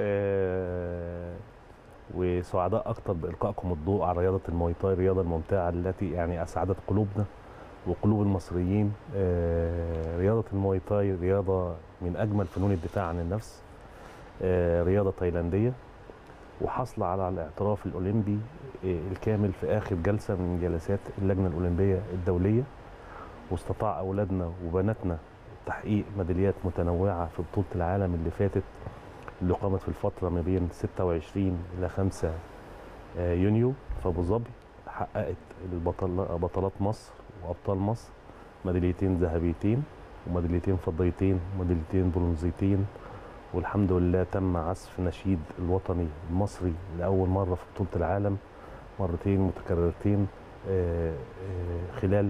آه، وسعداء اكتر بالقائكم الضوء على رياضه المواي تاي الرياضه الممتعه التي يعني اسعدت قلوبنا وقلوب المصريين آه، رياضه المواي تاي رياضه من اجمل فنون الدفاع عن النفس آه، رياضه تايلانديه وحصل على الاعتراف الاولمبي آه، الكامل في اخر جلسه من جلسات اللجنه الاولمبيه الدوليه واستطاع اولادنا وبناتنا تحقيق ميداليات متنوعه في بطوله العالم اللي فاتت اللي قامت في الفتره ما بين 26 الى 5 آه، يونيو في ابو ظبي حققت البطل بطلات مصر وابطال مصر ميداليتين ذهبيتين وميداليتين فضيتين وميداليتين برونزيتين والحمد لله تم عزف نشيد الوطني المصري لاول مره في بطوله العالم مرتين متكررتين آه، آه، خلال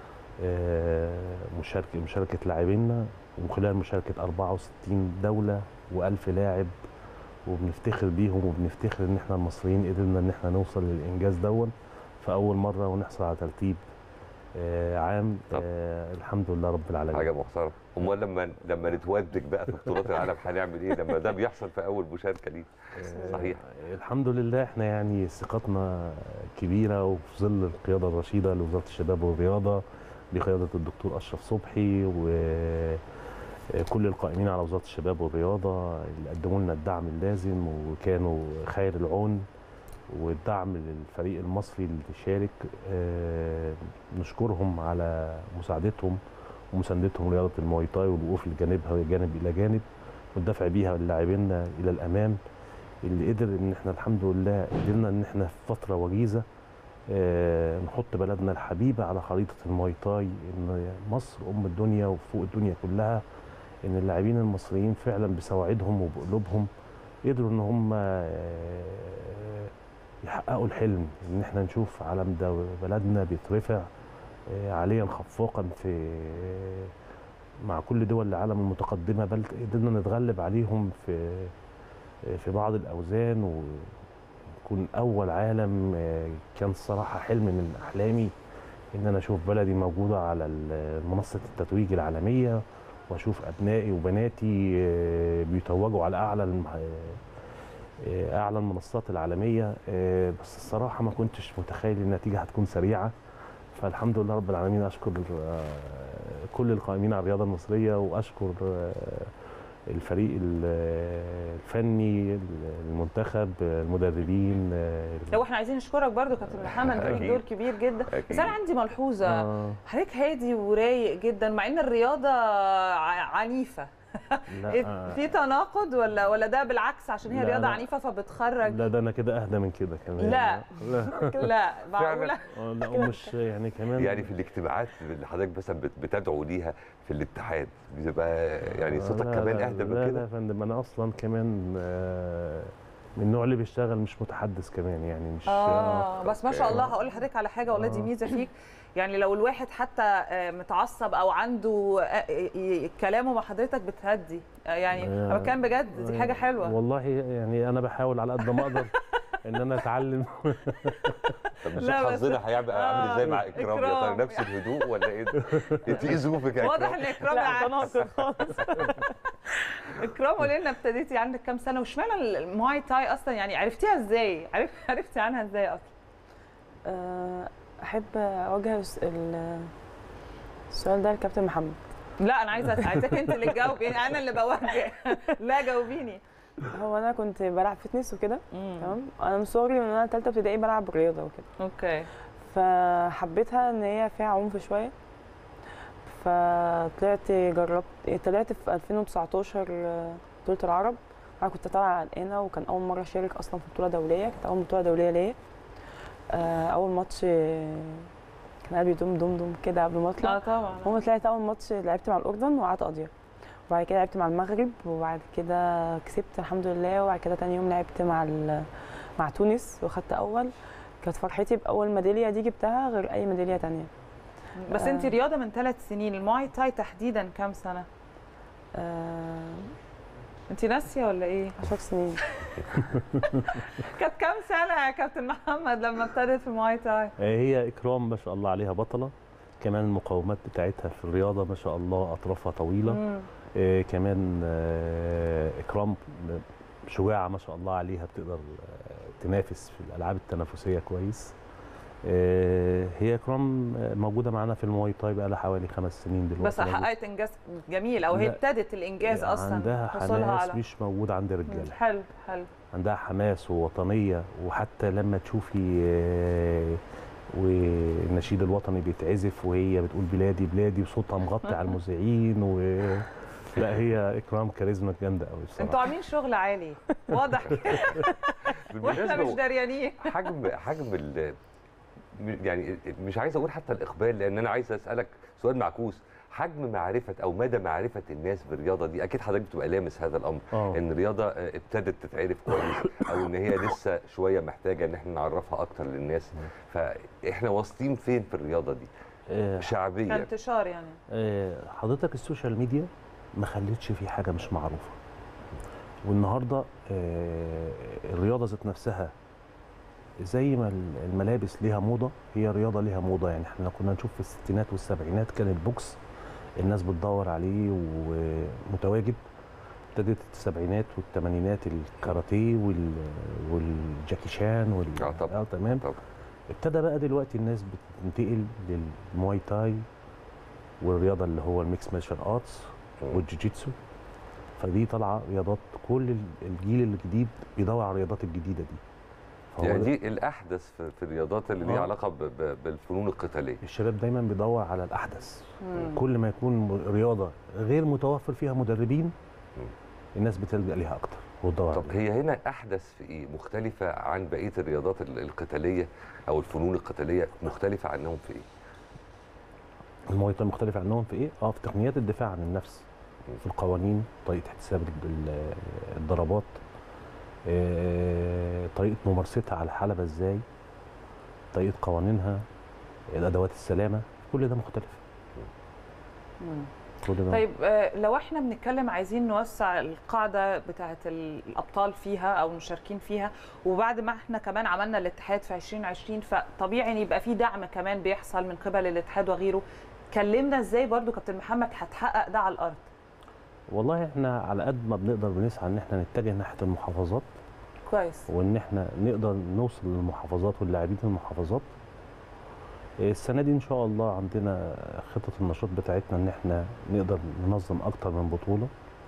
آه، مشاركه مشاركه لاعبينا وخلال مشاركه 64 دوله و1000 لاعب وبنفتخر بيهم وبنفتخر ان احنا المصريين قدرنا ان احنا نوصل للانجاز دون في اول مره ونحصل على ترتيب آه، عام آه الحمد لله رب العالمين حاجه محترمه امال لما لما نتودك بقى في بطولات العالم هنعمل ايه لما ده بيحصل في اول مشاركه ليه صحيح الحمد لله احنا يعني ثقتنا كبيره وفي ظل القياده الرشيده لوزاره الشباب والرياضه بقياده الدكتور اشرف صبحي وكل القائمين على وزاره الشباب والرياضه اللي قدموا لنا الدعم اللازم وكانوا خير العون والدعم للفريق المصري اللي شارك آه، نشكرهم على مساعدتهم ومساندتهم لرياضه المواي تاي والوقوف لجانبها جانب الى جانب والدفع بيها لاعبينا الى الامام اللي قدر ان احنا الحمد لله قدرنا ان احنا في فتره وجيزه آه، نحط بلدنا الحبيبه على خريطه الماي تاي ان مصر ام الدنيا وفوق الدنيا كلها ان اللاعبين المصريين فعلا بسواعدهم وبقلوبهم قدروا ان هم آه، يحققوا الحلم ان احنا نشوف علم ده بلدنا بيترفع آه، عاليا خفاقا في مع كل دول العالم المتقدمه بل قدرنا نتغلب عليهم في في بعض الاوزان ونكون اول عالم آه، كان الصراحه حلم من احلامي ان انا اشوف بلدي موجوده على ال- منصه التتويج العالميه واشوف ابنائي وبناتي آه، بيتوجوا على اعلى الم- آه، اعلى المنصات العالميه آه، بس الصراحه ما كنتش متخيل النتيجه هتكون سريعه فالحمد لله رب العالمين اشكر آه، كل القائمين على الرياضه المصريه واشكر آه، الفريق ال- الفني المنتخب المدربين آه، لو احنا عايزين نشكرك برضو كابتن محمد انت ليك أكيد. دور كبير جدا بس أكيد. انا عندي ملحوظه آه. حضرتك هادي ورايق جدا مع ان الرياضه ع- عنيفه لا، إيه، آه. في تناقض ولا ولا ده بالعكس عشان هي لا، رياضه لا. عنيفه فبتخرج لا ده انا كده اهدى من كده كمان لا. لا لا معقوله آه، لا ومش يعني كمان يعني في الاجتماعات اللي حضرتك مثلا بت- بتدعو ليها في الاتحاد بتبقى يعني صوتك لا، كمان لا، اهدى من لا لا كده يا فندم انا اصلا كمان آه، من النوع اللي بيشتغل مش متحدث كمان يعني مش اه بس ما شاء الله هقول لحضرتك على حاجه والله دي آه. ميزه فيك يعني لو الواحد حتى آه، متعصب او عنده آه، ي- ي- كلامه مع حضرتك بتهدي آه، يعني انا بتكلم بجد دي حاجه حلوه والله يعني انا بحاول على قد ما اقدر ان انا اتعلم طب نشوف لا، بس- حظنا هيبقى عامل ازاي مع آه، اكرام يا ترى إكرام. نفس الهدوء ولا ايه انت ايه ظروفك يا واضح اكرام ان اكرام العكس اكرام قولي لنا ابتديتي عندك كام سنه واشمعنى المواي تاي اصلا يعني عرفتيها ازاي عرف عرفتي عنها ازاي اصلا آه، احب اوجه الس- ال- السؤال ده لكابتن محمد لا انا عايزه عايزاك انت اللي تجاوبي يعني انا اللي بوجه لا جاوبيني هو انا كنت بلعب فتنس وكده تمام انا من صغري من انا ثالثه ابتدائي بلعب رياضه وكده اوكي فحبيتها ان هي فيها عنف شويه فطلعت جربت طلعت في 2019 بطوله العرب انا كنت طالعه قلقانه وكان اول مره اشارك اصلا في بطوله دوليه كانت اول بطوله دوليه ليا آه، اول ماتش آه، كان قلبي دم دم دم كده قبل ما اطلع اه طبعا هو طلعت اول ماتش لعبت مع الاردن وقعدت قاضيه وبعد كده لعبت مع المغرب وبعد كده كسبت الحمد لله وبعد كده تاني يوم لعبت مع ال- مع تونس واخدت اول كانت فرحتي باول ميداليه دي جبتها غير اي ميداليه تانية بس آه. انت رياضه من ثلاث سنين المواي تاي تحديدا كام سنه آه انت ناسيه ولا ايه 10 سنين كانت كام سنه يا كابتن محمد لما ابتدت في المواي تاي هي اكرام ما شاء الله عليها بطله كمان المقاومات بتاعتها في الرياضه ما شاء الله اطرافها طويله مم. آه كمان آه اكرام شجاعه ما شاء الله عليها بتقدر آه تنافس في الالعاب التنافسيه كويس آه هي اكرام آه، موجوده معانا في المواي تاي بقى لها حوالي خمس سنين دلوقتي بس حققت انجاز جميل او هي لا. ابتدت الانجاز اصلا عندها حصولها حماس على مش موجود عند الرجاله حلو حلو عندها حماس ووطنيه وحتى لما تشوفي آه، والنشيد الوطني بيتعزف وهي بتقول بلادي بلادي وصوتها مغطي على المذيعين و لا هي اكرام كاريزما جامده قوي انتوا بصراحه عاملين شغل عالي واضح كده واحنا مش دريانين حجم حجم ال يعني مش عايز اقول حتى الاقبال لان انا عايز اسالك سؤال معكوس حجم معرفه او مدى معرفه الناس بالرياضه دي اكيد حضرتك بتبقى لامس هذا الامر آه. ان الرياضه آه، ابتدت تتعرف كويس او ان هي لسه شويه محتاجه ان احنا نعرفها اكتر للناس فاحنا واصلين فين في الرياضه دي آه، شعبيه كانتشار يعني آه، حضرتك السوشيال ميديا ما خلتش في حاجه مش معروفه والنهارده آه، الرياضه ذات نفسها زي ما ال- الملابس ليها موضه هي الرياضه ليها موضه يعني احنا كنا نشوف في الستينات والسبعينات كان البوكس الناس بتدور عليه ومتواجد ابتدت السبعينات والثمانينات الكاراتيه وال والجاكي شان وال اه طبعا اه تمام طبعا ابتدى بقى دلوقتي الناس بتنتقل للمواي تاي والرياضه اللي هو الميكس مارشال ارتس والجوجيتسو فدي طالعه رياضات كل ال- الجيل الجديد بيدور على الرياضات الجديده دي فهو يعني ده- دي الاحدث في, في الرياضات اللي ليها آه. علاقه ب- ب- بالفنون القتاليه الشباب دايما بيدور على الاحدث مم. كل ما يكون م- رياضه غير متوفر فيها مدربين الناس بتلجا ليها اكتر والدور طب هي هنا احدث في ايه مختلفه عن بقيه الرياضات ال- القتاليه او الفنون القتاليه مختلفه عنهم في ايه المواي تاي مختلف عنهم في ايه؟ اه في تقنيات الدفاع عن النفس في القوانين طريقه احتساب ال- ال- الضربات آه، طريقه ممارستها على الحلبه ازاي طريقه قوانينها الادوات السلامه كل ده مختلف كل ده طيب آه، لو احنا بنتكلم عايزين نوسع القاعده بتاعه الابطال فيها او المشاركين فيها وبعد ما احنا كمان عملنا الاتحاد في 2020 فطبيعي ان يبقى في دعم كمان بيحصل من قبل الاتحاد وغيره كلمنا ازاي برضو كابتن محمد هتحقق ده على الارض والله احنا على قد ما بنقدر بنسعى ان احنا نتجه ناحيه المحافظات كويس وان احنا نقدر نوصل للمحافظات واللاعبين المحافظات السنه دي ان شاء الله عندنا خطه النشاط بتاعتنا ان احنا نقدر ننظم اكتر من بطوله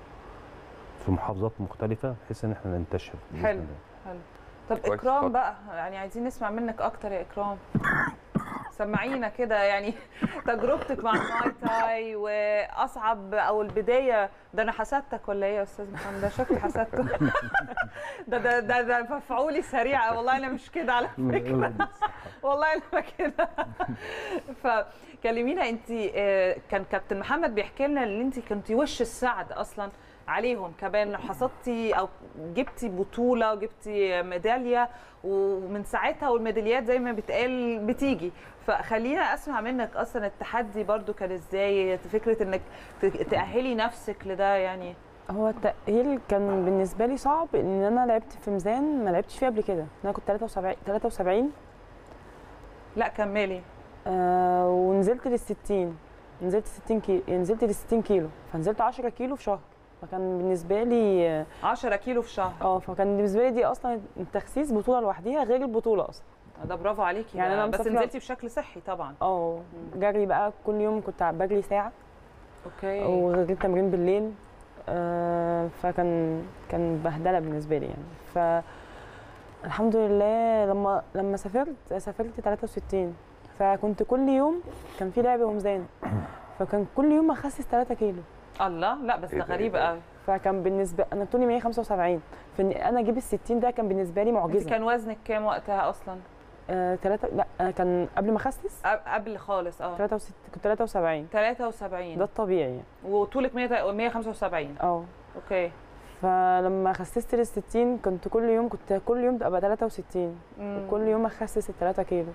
في محافظات مختلفه بحيث ان احنا ننتشر بإذن حلو الله. حلو طب كويس، اكرام اتفضل. بقى يعني عايزين نسمع منك اكتر يا اكرام سمعينا كده يعني تجربتك مع الماي تاي واصعب او البدايه ده انا حسدتك ولا ايه يا استاذ محمد ده شكلي حسدته ده ده ده, ده مفعولي سريع والله انا مش كده على فكره والله انا كده فكلمينا انت آه، كان كابتن محمد بيحكي لنا ان انت كنتي وش السعد اصلا عليهم كمان حصدتي او جبتي بطوله جبتي ميداليه ومن ساعتها والميداليات زي ما بتقال بتيجي فخلينا اسمع منك اصلا التحدي برضو كان ازاي فكره انك ت- تاهلي نفسك لده يعني هو التأهيل كان بالنسبة لي صعب إن أنا لعبت في ميزان ما لعبتش فيه قبل كده أنا كنت 73 73 لا كملي آه ونزلت لل 60 نزلت 60 كيلو نزلت لل 60 كيلو فنزلت 10 كيلو في شهر فكان بالنسبة لي 10 كيلو في شهر اه فكان بالنسبة لي دي أصلا تخسيس بطولة لوحديها غير البطولة أصلا ده برافو عليكي يعني يعني أنا بس مسافرة- نزلتي بشكل صحي طبعا اه جري بقى كل يوم كنت بجري ساعة اوكي وغير التمرين بالليل آه، فكان كان بهدله بالنسبه لي يعني ف الحمد لله لما لما سافرت سافرت 63 فكنت كل يوم كان في لعب وميزان فكان كل يوم اخسس 3 كيلو الله لا بس ده غريب قوي فكان بالنسبه انا طولي 175 فان انا اجيب ال 60 ده كان بالنسبه لي انت معجزه كان وزنك كام وقتها اصلا آه، تلاتة لا أنا كان قبل ما اخسس قبل خالص اه 63 كنت 73 73 ده الطبيعي يعني وطولك 100 175 اه اوكي فلما خسست لل 60 كنت كل يوم كنت كل يوم ابقى 63 مم. وكل يوم اخسس ال 3 كيلو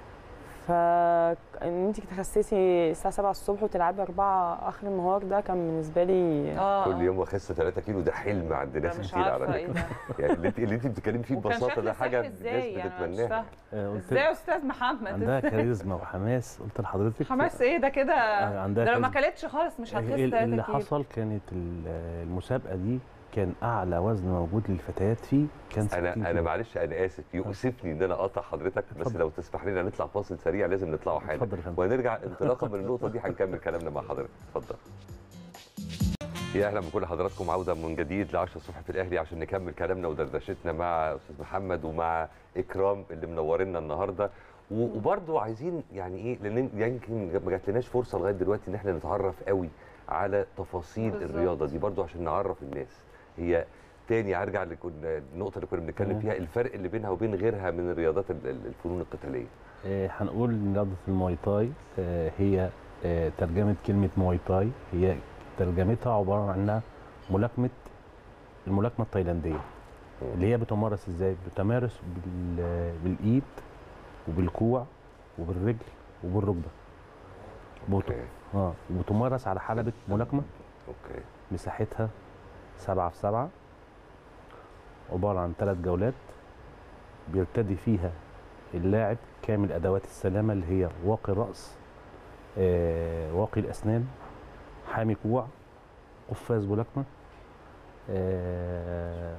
فان انت تخسسي الساعه 7 الصبح وتلعبي 4 اخر النهار ده كان بالنسبه لي كل يوم اخس 3 كيلو ده حلم عند ناس مش كتير على عارفة فكره إيه ده. يعني اللي انت اللي انت بتتكلمي فيه وكان ببساطه شكل ده حاجه صحي إزاي؟ الناس يعني أنا مش بتتمناها آه، قلت ازاي يا استاذ محمد عندها إزاي؟ كاريزما وحماس قلت لحضرتك حماس ايه ده كده آه، عندها ده لو ما كاريزما. كلتش خالص مش هتخس ال- 3 اللي كيلو حصل كانت ال- المسابقه دي كان اعلى وزن موجود للفتيات فيه كان 60 انا انا كيلو. معلش انا اسف يؤسفني ان انا اقطع حضرتك بس لو تسمح لنا نطلع فاصل سريع لازم نطلعه حالا اتفضل يا فندم. وهنرجع انطلاقا من النقطه دي هنكمل كلامنا مع حضرتك اتفضل يا اهلا بكل حضراتكم عوده من جديد ل 10 الصبح في الاهلي عشان نكمل كلامنا ودردشتنا مع استاذ محمد ومع اكرام اللي منورنا النهارده و- وبرضه عايزين يعني ايه لان يمكن ما جاتلناش فرصه لغايه دلوقتي ان احنا نتعرف قوي على تفاصيل بالظبط. الرياضه دي برضه عشان نعرف الناس هي تاني هرجع لكن- النقطه اللي كنا بنتكلم تمام. فيها الفرق اللي بينها وبين غيرها من الرياضات ال- ال- الفنون القتاليه آه، هنقول ان رياضه المواي تاي آه، هي آه، ترجمه كلمه مواي تاي هي ترجمتها عباره عنها ملاكمه الملاكمه التايلانديه اللي هي بتمارس ازاي بتمارس بال- بالايد وبالكوع وبالرجل وبالركبه بت... اه وبتمارس على حلبه ملاكمه اوكي مساحتها سبعة في سبعة عبارة عن ثلاث جولات بيرتدي فيها اللاعب كامل أدوات السلامة اللي هي واقي الرأس آه، واقي الأسنان حامي كوع قفاز ملاكمة آه،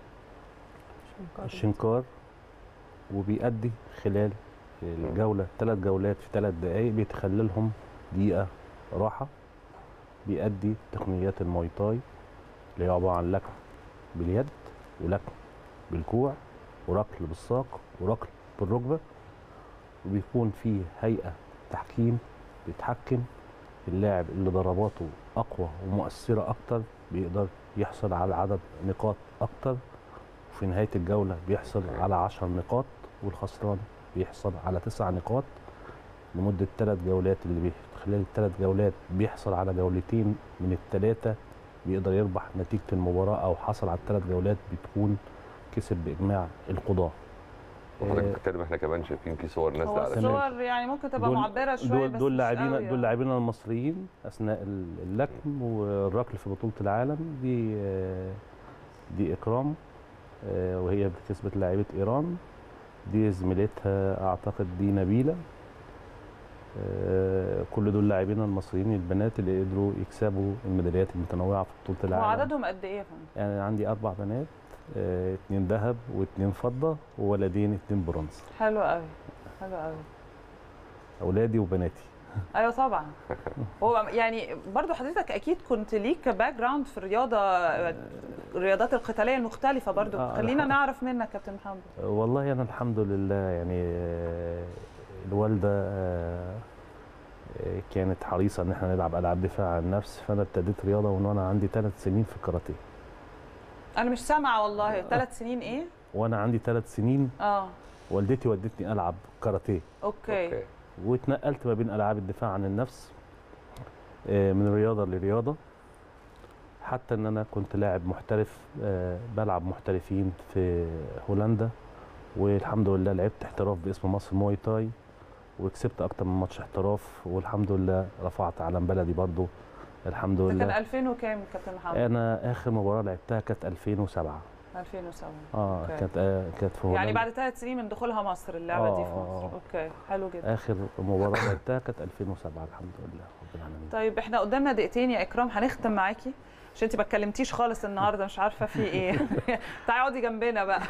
الشنكار وبيأدي خلال الجولة ثلاث جولات في ثلاث دقايق بيتخللهم دقيقة راحة بيأدي تقنيات الماي تاي اللي هي عبارة عن لكم باليد ولكم بالكوع وركل بالساق وركل بالركبة وبيكون فيه هيئة تحكيم بتحكم اللاعب اللي ضرباته اقوى ومؤثره اكتر بيقدر يحصل على عدد نقاط اكتر وفي نهايه الجوله بيحصل على 10 نقاط والخسران بيحصل على 9 نقاط لمده ثلاث جولات اللي بي خلال الثلاث جولات بيحصل على جولتين من الثلاثه بيقدر يربح نتيجه المباراه او حصل على الثلاث جولات بتكون كسب باجماع القضاه وحضرتك آه، بتتكلم احنا كمان شايفين في صور نازله هو على الصور يعني ممكن تبقى معبره شويه دول بس دول مش لاعبين قوي دول لاعبين المصريين اثناء ال- اللكم والركل في بطوله العالم دي آه، دي اكرام آه، وهي كسبت لاعيبه ايران دي زميلتها اعتقد دي نبيله آه، كل دول لاعبين المصريين البنات اللي قدروا يكسبوا الميداليات المتنوعه في بطوله هو العالم عددهم قد ايه يا فندم؟ يعني عندي اربع بنات آه، اتنين ذهب واتنين فضه وولدين اتنين برونز حلو قوي حلو قوي اولادي وبناتي ايوه طبعا هو يعني برضو حضرتك اكيد كنت ليك باك جراوند في الرياضه الرياضات القتاليه المختلفه برضو آه، خلينا الحق. نعرف منك كابتن محمد والله انا الحمد لله يعني آه، الوالده آه، آه، كانت حريصه ان احنا نلعب العاب دفاع عن النفس فانا ابتديت رياضه وان انا عندي ثلاث سنين في الكاراتيه انا مش سامعه والله ثلاث سنين ايه وانا عندي ثلاث سنين اه والدتي ودتني العب كاراتيه اوكي, أوكي. واتنقلت ما بين العاب الدفاع عن النفس آه، من رياضه لرياضه حتى ان انا كنت لاعب محترف آه، بلعب محترفين في هولندا والحمد لله لعبت احتراف باسم مصر موي تاي وكسبت اكتر من ماتش احتراف والحمد لله رفعت علم بلدي برضو الحمد ده كان لله 2000 وكام كابتن محمد؟ انا اخر مباراه لعبتها كانت 2007 2007 اه أوكي. كانت آه كانت في يعني هولندا. بعد ثلاث سنين من دخولها مصر اللعبه دي في آه، مصر آه. اوكي حلو جدا اخر مباراه لعبتها كانت 2007 الحمد لله رب العالمين طيب احنا قدامنا دقيقتين يا اكرام هنختم معاكي عشان انت ما اتكلمتيش خالص النهارده مش عارفه في ايه تعالي اقعدي جنبنا بقى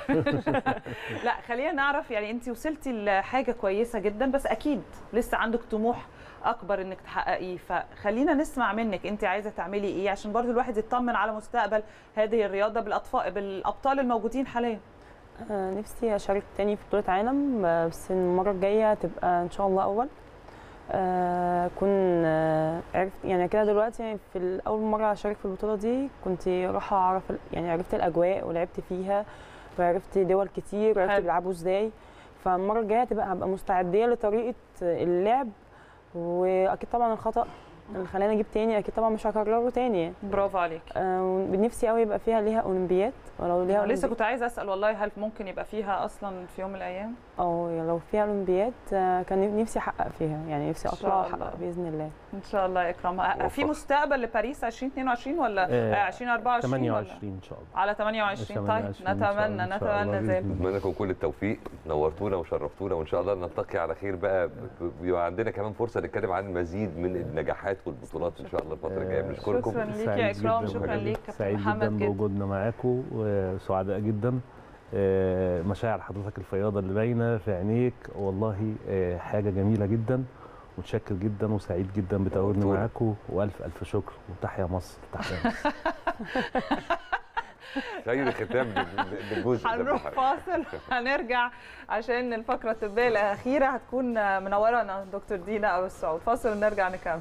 لا خلينا نعرف يعني انت وصلتي لحاجه كويسه جدا بس اكيد لسه عندك طموح اكبر انك تحققيه فخلينا نسمع منك انت عايزه تعملي ايه عشان برضو الواحد يطمن على مستقبل هذه الرياضه بالاطفال بالابطال الموجودين حاليا آه، نفسي اشارك تاني في بطولة عالم آه، بس المرة الجاية تبقى ان شاء الله اول آه، اكون آه، عرفت يعني كده دلوقتي يعني في ال- اول مرة اشارك في البطولة دي كنت رايحة اعرف ال- يعني عرفت الاجواء ولعبت فيها وعرفت دول كتير وعرفت حلو. بيلعبوا ازاي فالمرة الجاية تبقى هبقى مستعدية لطريقة اللعب واكيد طبعا الخطأ اللي خلاني اجيب تاني اكيد طبعا مش هكرره تاني برافو عليك آه، نفسي قوي يبقى فيها ليها اولمبياد ولو ليها لسه أولمبي- كنت عايزه اسال والله هل ممكن يبقى فيها اصلا في يوم من الايام اه يعني لو فيها اولمبياد آه، كان نفسي احقق فيها يعني نفسي إن اطلع شاء واحقق الله. باذن الله ان شاء الله يا اكرام أه، في مستقبل لباريس 2022 ولا آه، آه، 2024 ولا 28 ان شاء الله على 28 طيب 28 إن شاء الله، نتمنى إن شاء الله نتمنى بإذن ذلك نتمنى لكم كل التوفيق نورتونا وشرفتونا وان شاء الله نلتقي على خير بقى بيبقى عندنا كمان فرصه نتكلم عن مزيد من النجاحات والبطولات ان شاء الله الفتره الجايه بنشكركم شكراً ليك يا سعيد إكرام، جداً شكراً بوجود- ليك كابتن سعيد محمد جدا جداً. بوجودنا معاكم وسعداء جدا آه، مشاعر حضرتك الفياضه اللي باينه في عينيك والله آه، حاجه جميله جدا متشكر جدا وسعيد جدا بتواجدنا نورتونا. معاكم والف الف شكر وتحيا مصر تحيا مصر خير ختام لل- للجزء ده هنروح بحاجة. فاصل هنرجع عشان الفقره الطبيه الاخيره هتكون منورانا دكتور دينا او السعود فاصل ونرجع نكمل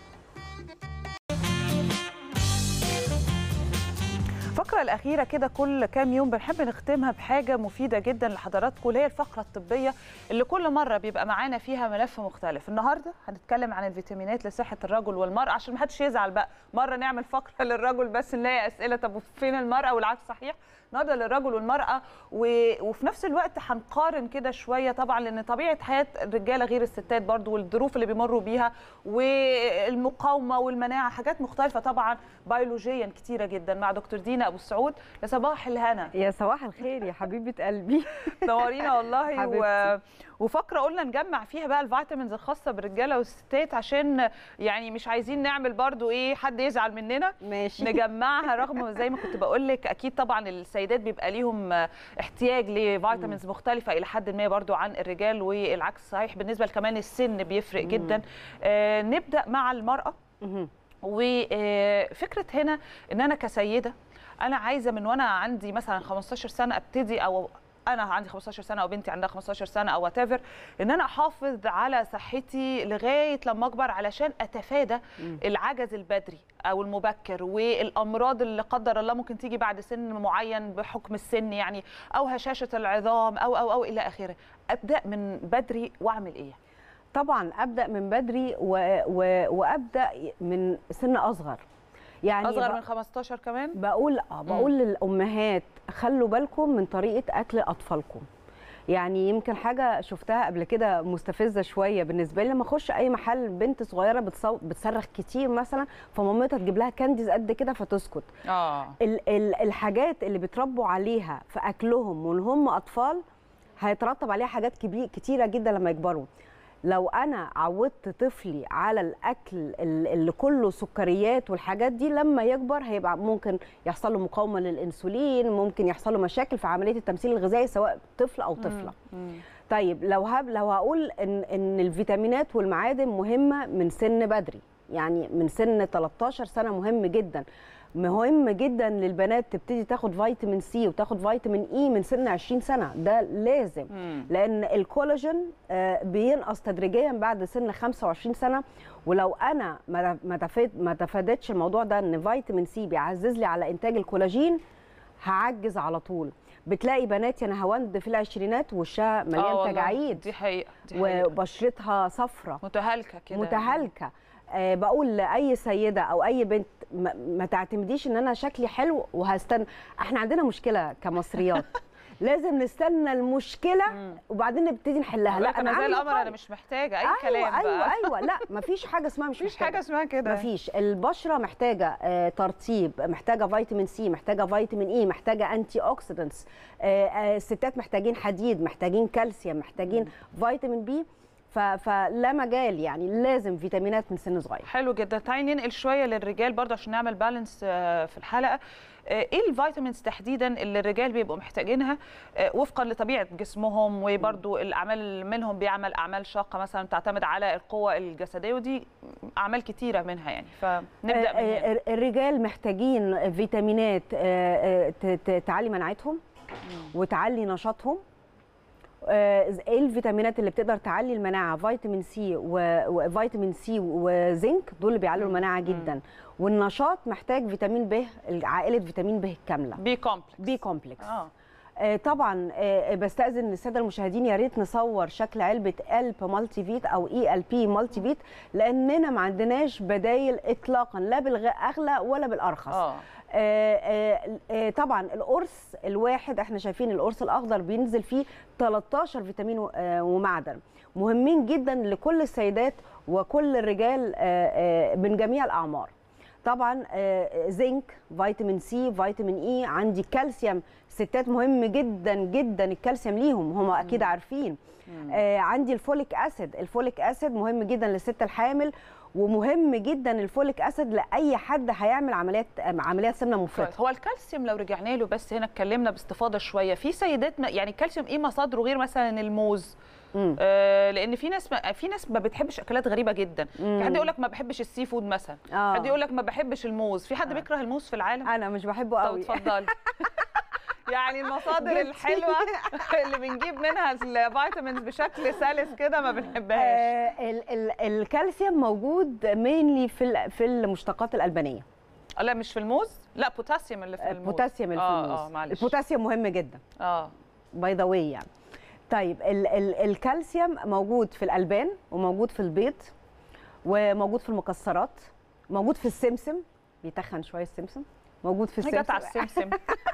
الفقرة الأخيرة كده كل كام يوم بنحب نختمها بحاجة مفيدة جدا لحضراتكم اللي هي الفقرة الطبية اللي كل مرة بيبقى معانا فيها ملف مختلف النهاردة هنتكلم عن الفيتامينات لصحة الرجل والمرأة عشان محدش يزعل بقى مرة نعمل فقرة للرجل بس نلاقي أسئلة طب فين المرأة والعكس صحيح النهارده للرجل والمرأة و... وفي نفس الوقت هنقارن كده شوية طبعا لأن طبيعة حياة الرجالة غير الستات برضو والظروف اللي بيمروا بيها والمقاومة والمناعة حاجات مختلفة طبعا بيولوجيا كتيرة جدا مع دكتور دينا أبو السعود يا صباح الهنا يا صباح الخير يا حبيبه قلبي نورينا والله و... حبيبتي. وفقره قلنا نجمع فيها بقى الفيتامينز الخاصه بالرجاله والستات عشان يعني مش عايزين نعمل برضو ايه حد يزعل مننا ماشي نجمعها رغم زي ما كنت بقول لك اكيد طبعا السيدات بيبقى ليهم احتياج لفيتامينز مختلفه الى حد ما برضو عن الرجال والعكس صحيح بالنسبه كمان السن بيفرق جدا آه نبدا مع المراه وفكره هنا ان انا كسيده انا عايزه من وانا عندي مثلا 15 سنه ابتدي او انا عندي 15 سنه او بنتي عندها 15 سنه او وات ان انا احافظ على صحتي لغايه لما اكبر علشان اتفادى العجز البدري او المبكر والامراض اللي قدر الله ممكن تيجي بعد سن معين بحكم السن يعني او هشاشه العظام او او او الى اخره ابدا من بدري واعمل ايه طبعا ابدا من بدري و... و... وابدا من سن اصغر يعني اصغر ب- من 15 كمان بقول اه بقول للامهات خلوا بالكم من طريقه اكل اطفالكم يعني يمكن حاجه شفتها قبل كده مستفزه شويه بالنسبه لي لما اخش اي محل بنت صغيره بتصو... بتصرخ كتير مثلا فمامتها تجيب لها كانديز قد كده فتسكت اه ال- ال- الحاجات اللي بيتربوا عليها في اكلهم وان هم اطفال هيترتب عليها حاجات كبير كتيره جدا لما يكبروا لو انا عودت طفلي على الاكل ال- اللي كله سكريات والحاجات دي لما يكبر هيبقى ممكن يحصل له مقاومه للانسولين ممكن يحصل له مشاكل في عمليه التمثيل الغذائي سواء طفل او طفله طيب لو هب لو هقول ان ان الفيتامينات والمعادن مهمه من سن بدري يعني من سن 13 سنه مهم جدا مهم جدا للبنات تبتدي تاخد فيتامين سي وتاخد فيتامين اي من سن 20 سنه ده لازم لان الكولاجين آه، بينقص تدريجيا بعد سن 25 سنه ولو انا ما ما تفاد- ما تفادتش الموضوع ده ان فيتامين سي بيعزز لي على انتاج الكولاجين هعجز على طول بتلاقي بنات يا نهاوند في العشرينات وشها آه مليان والله، تجاعيد دي حقيقه دي حقيقه وبشرتها صفرة متهالكه كده متهالكه آه بقول لاي سيده او اي بنت ما, ما تعتمديش ان انا شكلي حلو وهستنى احنا عندنا مشكله كمصريات لازم نستنى المشكله وبعدين نبتدي نحلها لا انا زي عندي القمر انا قاعدة. مش محتاجه اي أيوة كلام ايوه بقى ايوه لا مفيش حاجه اسمها مش مفيش محتاجة. حاجة اسمها كده. مفيش البشره محتاجه آه، ترطيب محتاجه فيتامين سي محتاجه فيتامين اي محتاجه انتي اوكسيدنتس آه، آه، الستات محتاجين حديد محتاجين كالسيوم محتاجين فيتامين بي ف- فلا مجال يعني لازم فيتامينات من سن صغير حلو جدا تعالي ننقل شويه للرجال برضه عشان نعمل بالانس آه، في الحلقه آه، ايه الفيتامينز تحديدا اللي الرجال بيبقوا محتاجينها آه، وفقا لطبيعه جسمهم وبرضه الاعمال اللي منهم بيعمل اعمال شاقه مثلا تعتمد على القوه الجسديه ودي اعمال كتيره منها يعني فنبدا آه، من هنا آه، الرجال محتاجين فيتامينات آه، آه، ت- ت- تعلي مناعتهم وتعلي نشاطهم آه، ايه الفيتامينات اللي بتقدر تعلي المناعه فيتامين سي و- وفيتامين سي وزنك دول اللي بيعلوا المناعه جدا والنشاط محتاج فيتامين ب عائله فيتامين ب الكامله بي كومبلكس بي كومبلكس اه آه، طبعا آه، بستاذن الساده المشاهدين يا ريت نصور شكل علبه الب مالتي فيت او اي ال بي مالتي فيت لاننا ما عندناش بدايل اطلاقا لا بالاغلى ولا بالارخص آه. آه، آه، آه، طبعا القرص الواحد احنا شايفين القرص الاخضر بينزل فيه 13 فيتامين و- آه، ومعدن مهمين جدا لكل السيدات وكل الرجال آه، آه، من جميع الاعمار طبعا آه، زنك فيتامين سي فيتامين اي عندي كالسيوم ستات مهم جدا جدا الكالسيوم ليهم هم اكيد عارفين آه، عندي الفوليك اسيد الفوليك اسيد مهم جدا للست الحامل ومهم جدا الفوليك اسيد لاي حد هيعمل عمليات آه، عمليات سمنه مفرطه كويس. هو الكالسيوم لو رجعنا له بس هنا اتكلمنا باستفاضه شويه في سيدات ما يعني الكالسيوم ايه مصادره غير مثلا الموز آه لان في ناس ما في ناس ما بتحبش اكلات غريبه جدا في حد يقول لك ما بحبش السي فود مثلا آه. حد يقول لك ما بحبش الموز في حد بيكره الموز في العالم انا مش بحبه طب قوي اتفضلي يعني المصادر جبتي. الحلوه اللي بنجيب منها الفيتامينز بشكل سلس كده ما بنحبهاش آه، ال- ال- الكالسيوم موجود مينلي في ال- في المشتقات الالبانيه لا مش في الموز لا بوتاسيوم اللي في الموز البوتاسيوم اللي في آه، الموز اه معلش البوتاسيوم مهم جدا اه باي ذا واي يعني طيب ال ال الكالسيوم موجود في الالبان وموجود في البيض وموجود في المكسرات موجود في السمسم بيتخن شويه السمسم موجود في السمسم جت على السمسم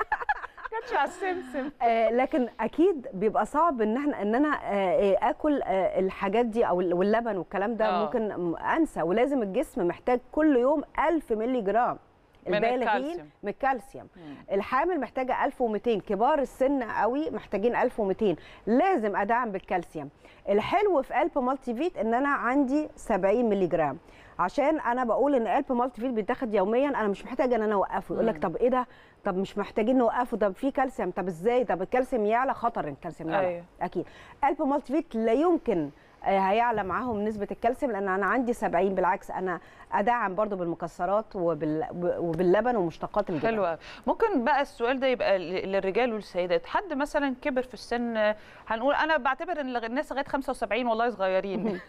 جاتش على السمسم آه لكن اكيد بيبقى صعب ان احنا ان انا آه آه، اكل آه الحاجات دي او ال- واللبن والكلام ده آه. ممكن م- انسى ولازم الجسم محتاج كل يوم 1000 مللي جرام من البالغين الكالسيوم. من الكالسيوم الحامل محتاجه 1200 كبار السن قوي محتاجين 1200 لازم ادعم بالكالسيوم الحلو في قلب مالتي فيت ان انا عندي 70 مللي جرام عشان انا بقول ان قلب مالتي فيت بيتاخد يوميا انا مش محتاجه ان انا اوقفه يقول لك مم. طب ايه ده طب مش محتاجين نوقفه طب في كالسيوم طب ازاي طب الكالسيوم يعلى خطر الكالسيوم يعلى أيوة. اكيد قلب مالتي فيت لا يمكن آه، هيعلى معاهم نسبه الكالسيوم لان انا عندي 70 بالعكس انا ادعم برضو بالمكسرات وبال... وباللبن ومشتقات الجبن حلوة ممكن بقى السؤال ده يبقى ل- للرجال والسيدات حد مثلا كبر في السن آه، هنقول انا بعتبر ان لغ- الناس لغايه 75 والله صغيرين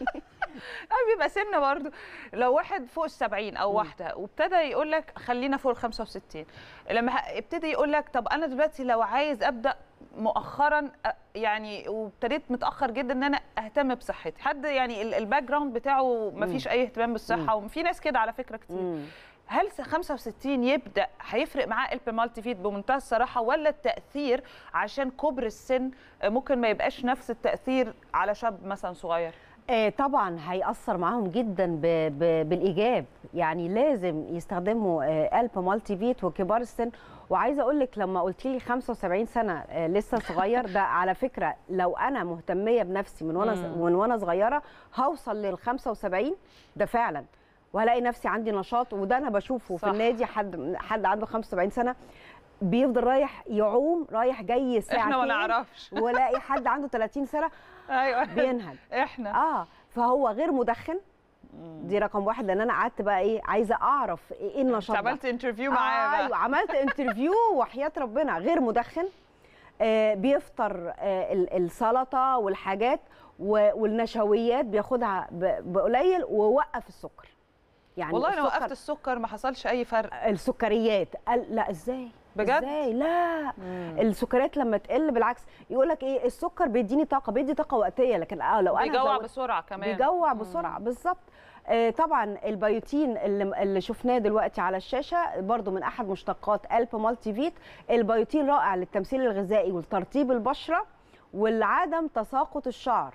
اه بيبقى سن برضه لو واحد فوق ال 70 او واحده وابتدى يقول لك خلينا فوق ال 65 لما ه- ابتدي يقول لك طب انا دلوقتي لو عايز ابدا مؤخرا أ- يعني وابتديت متاخر جدا ان انا اهتم بصحتي حد يعني ال- الباك جراوند بتاعه ما فيش اي اهتمام بالصحه وفي ناس كده على فكره كتير هل س- 65 يبدا هيفرق معاه الب مالتي فيت بمنتهى الصراحه ولا التاثير عشان كبر السن آه، ممكن ما يبقاش نفس التاثير على شاب مثلا صغير آه، طبعا هيأثر معاهم جدا ب... ب... بالإيجاب يعني لازم يستخدموا آه، ألب مالتي فيت وكبار السن وعايزه اقول لك لما قلت لي 75 سنه آه، لسه صغير ده على فكره لو انا مهتميه بنفسي من وانا مم. من وانا صغيره هوصل لل 75 ده فعلا وهلاقي نفسي عندي نشاط وده انا بشوفه صح. في النادي حد حد عنده 75 سنه بيفضل رايح يعوم رايح جاي ساعتين إحنا ما نعرفش. ولاقي حد عنده 30 سنه ايوه بينهج احنا اه فهو غير مدخن دي رقم واحد لان انا قعدت بقى ايه عايزه اعرف ايه النشاط ده. عملت انترفيو معاه بقى. ايوه عملت انترفيو وحياه ربنا غير مدخن آه بيفطر آه ال- السلطه والحاجات و- والنشويات بياخدها ب- بقليل ووقف السكر يعني والله انا السكر- وقفت السكر ما حصلش اي فرق السكريات قال لا ازاي بجد؟ ازاي لا السكريات لما تقل بالعكس يقول لك ايه السكر بيديني طاقه بيدي طاقه وقتيه لكن اه لو انا بيجوع زود- بسرعه كمان بيجوع بسرعه بالظبط آه، طبعا البيوتين اللي اللي شفناه دلوقتي على الشاشه برضو من احد مشتقات الب مالتي فيت البيوتين رائع للتمثيل الغذائي ولترطيب البشره ولعدم تساقط الشعر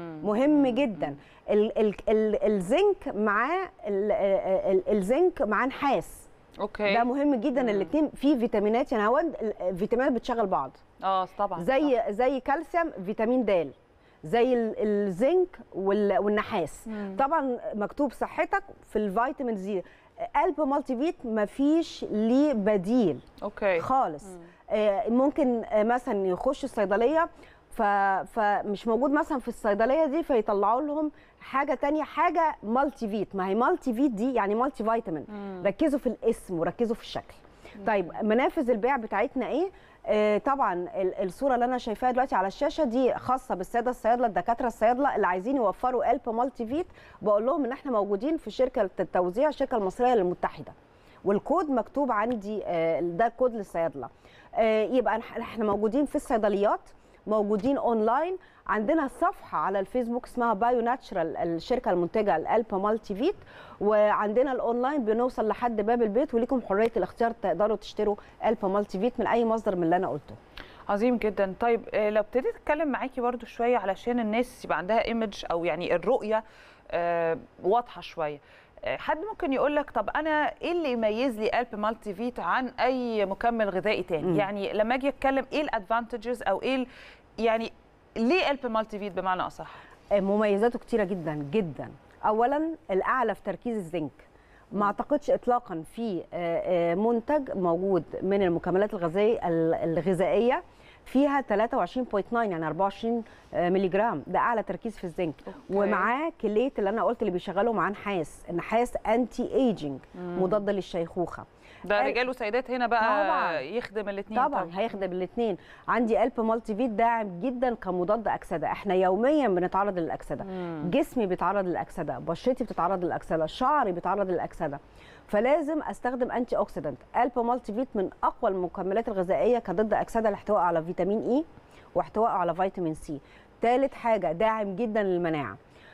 مهم جدا ال ال ال الزنك معاه ال- ال- الزنك معاه نحاس اوكي ده مهم جدا الاثنين فيه فيتامينات يعني هو الفيتامينات بتشغل بعض اه طبعا زي زي كالسيوم فيتامين د زي ال- الزنك وال- والنحاس مم. طبعا مكتوب صحتك في الفيتامين زي قلب مالتي فيت مفيش ليه بديل اوكي خالص آه، ممكن آه، مثلا يخش الصيدليه ف... فمش موجود مثلا في الصيدليه دي فيطلعوا لهم حاجه تانية حاجه مالتي فيت ما هي مالتي فيت دي يعني مالتي فيتامين مم. ركزوا في الاسم وركزوا في الشكل طيب منافذ البيع بتاعتنا ايه آه طبعا ال- الصوره اللي انا شايفاها دلوقتي على الشاشه دي خاصه بالساده الصيادله الدكاتره الصيادله اللي عايزين يوفروا الب مالتي فيت بقول لهم ان احنا موجودين في شركه التوزيع الشركه المصريه للمتحده والكود مكتوب عندي آه، ده كود للصيادله آه، يبقى إح- احنا موجودين في الصيدليات موجودين اونلاين عندنا صفحه على الفيسبوك اسمها بايو ناتشرال الشركه المنتجه الالبا مالتي فيت وعندنا الاونلاين بنوصل لحد باب البيت وليكم حريه الاختيار تقدروا تشتروا البا مالتي فيت من اي مصدر من اللي انا قلته عظيم جدا طيب آه، لو ابتديت اتكلم معاكي برضو شويه علشان الناس يبقى عندها ايمج او يعني الرؤيه آه، واضحه شويه آه، حد ممكن يقول لك طب انا ايه اللي يميز لي الب مالتي فيت عن اي مكمل غذائي تاني مم. يعني لما اجي اتكلم ايه الادفانتجز او ايه ال- يعني ليه الب مالتي فيت بمعنى اصح آه، مميزاته كتيره جدا جدا اولا الاعلى في تركيز الزنك ما اعتقدش اطلاقا في آه، آه، منتج موجود من المكملات الغذائيه الغذائيه فيها 23.9 يعني 24 آه، مللي جرام ده اعلى تركيز في الزنك ومعاه كليت اللي انا قلت اللي بيشغله معاه نحاس النحاس انتي ايجنج مم. مضاد للشيخوخه ده ال- رجال وسيدات هنا بقى طبعاً. يخدم الاثنين طبعا هيخدم الاثنين عندي الب مالتي فيت داعم جدا كمضاد اكسده احنا يوميا بنتعرض للاكسده مم. جسمي بيتعرض للاكسده بشرتي بتتعرض للاكسده شعري بيتعرض للاكسده فلازم استخدم انتي اوكسيدنت الب مالتي فيت من اقوى المكملات الغذائيه كضد اكسده الاحتواء على فيتامين اي واحتواء على فيتامين سي ثالث حاجه داعم جدا للمناعه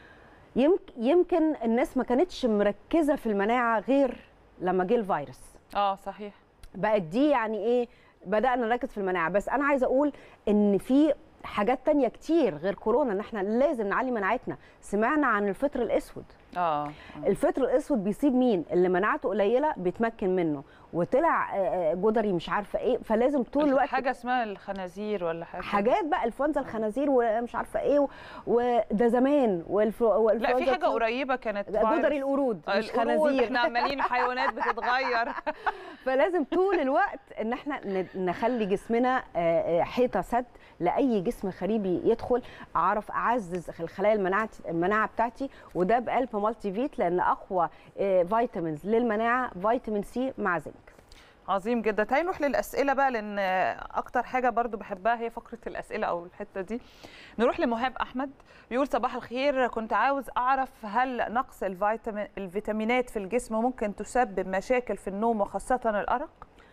يمكن يمكن الناس ما كانتش مركزه في المناعه غير لما جه الفيروس اه صحيح بقت دي يعني ايه بدانا نركز في المناعه بس انا عايزه اقول ان في حاجات تانية كتير غير كورونا ان احنا لازم نعلي مناعتنا سمعنا عن الفطر الاسود اه الفطر الاسود بيصيب مين اللي مناعته قليله بيتمكن منه وطلع آه، آه، جدري مش عارفه ايه فلازم طول الوقت حاجه اسمها الخنازير ولا حاجه حاجات بقى انفلونزا الخنازير ومش عارفه ايه و- وده زمان والف... لا والإنفلونزا في حاجه الطيور. قريبه كانت جدري فيروس. القرود آه، مش القرود، خنازير احنا عمالين حيوانات بتتغير فلازم طول الوقت ان احنا ن- نخلي جسمنا آه، آه، حيطه سد لاي جسم خريبي يدخل اعرف اعزز الخلايا المناعه المناعه بتاعتي وده بقلب مالتي فيت لان اقوى آه، فيتامينز للمناعه فيتامين سي مع زنك عظيم جدا تعالي نروح للاسئله بقى لان اكتر حاجه برضو بحبها هي فقره الاسئله او الحته دي نروح لمهاب احمد بيقول صباح الخير كنت عاوز اعرف هل نقص الفيتامين الفيتامينات في الجسم ممكن تسبب مشاكل في النوم وخاصه الارق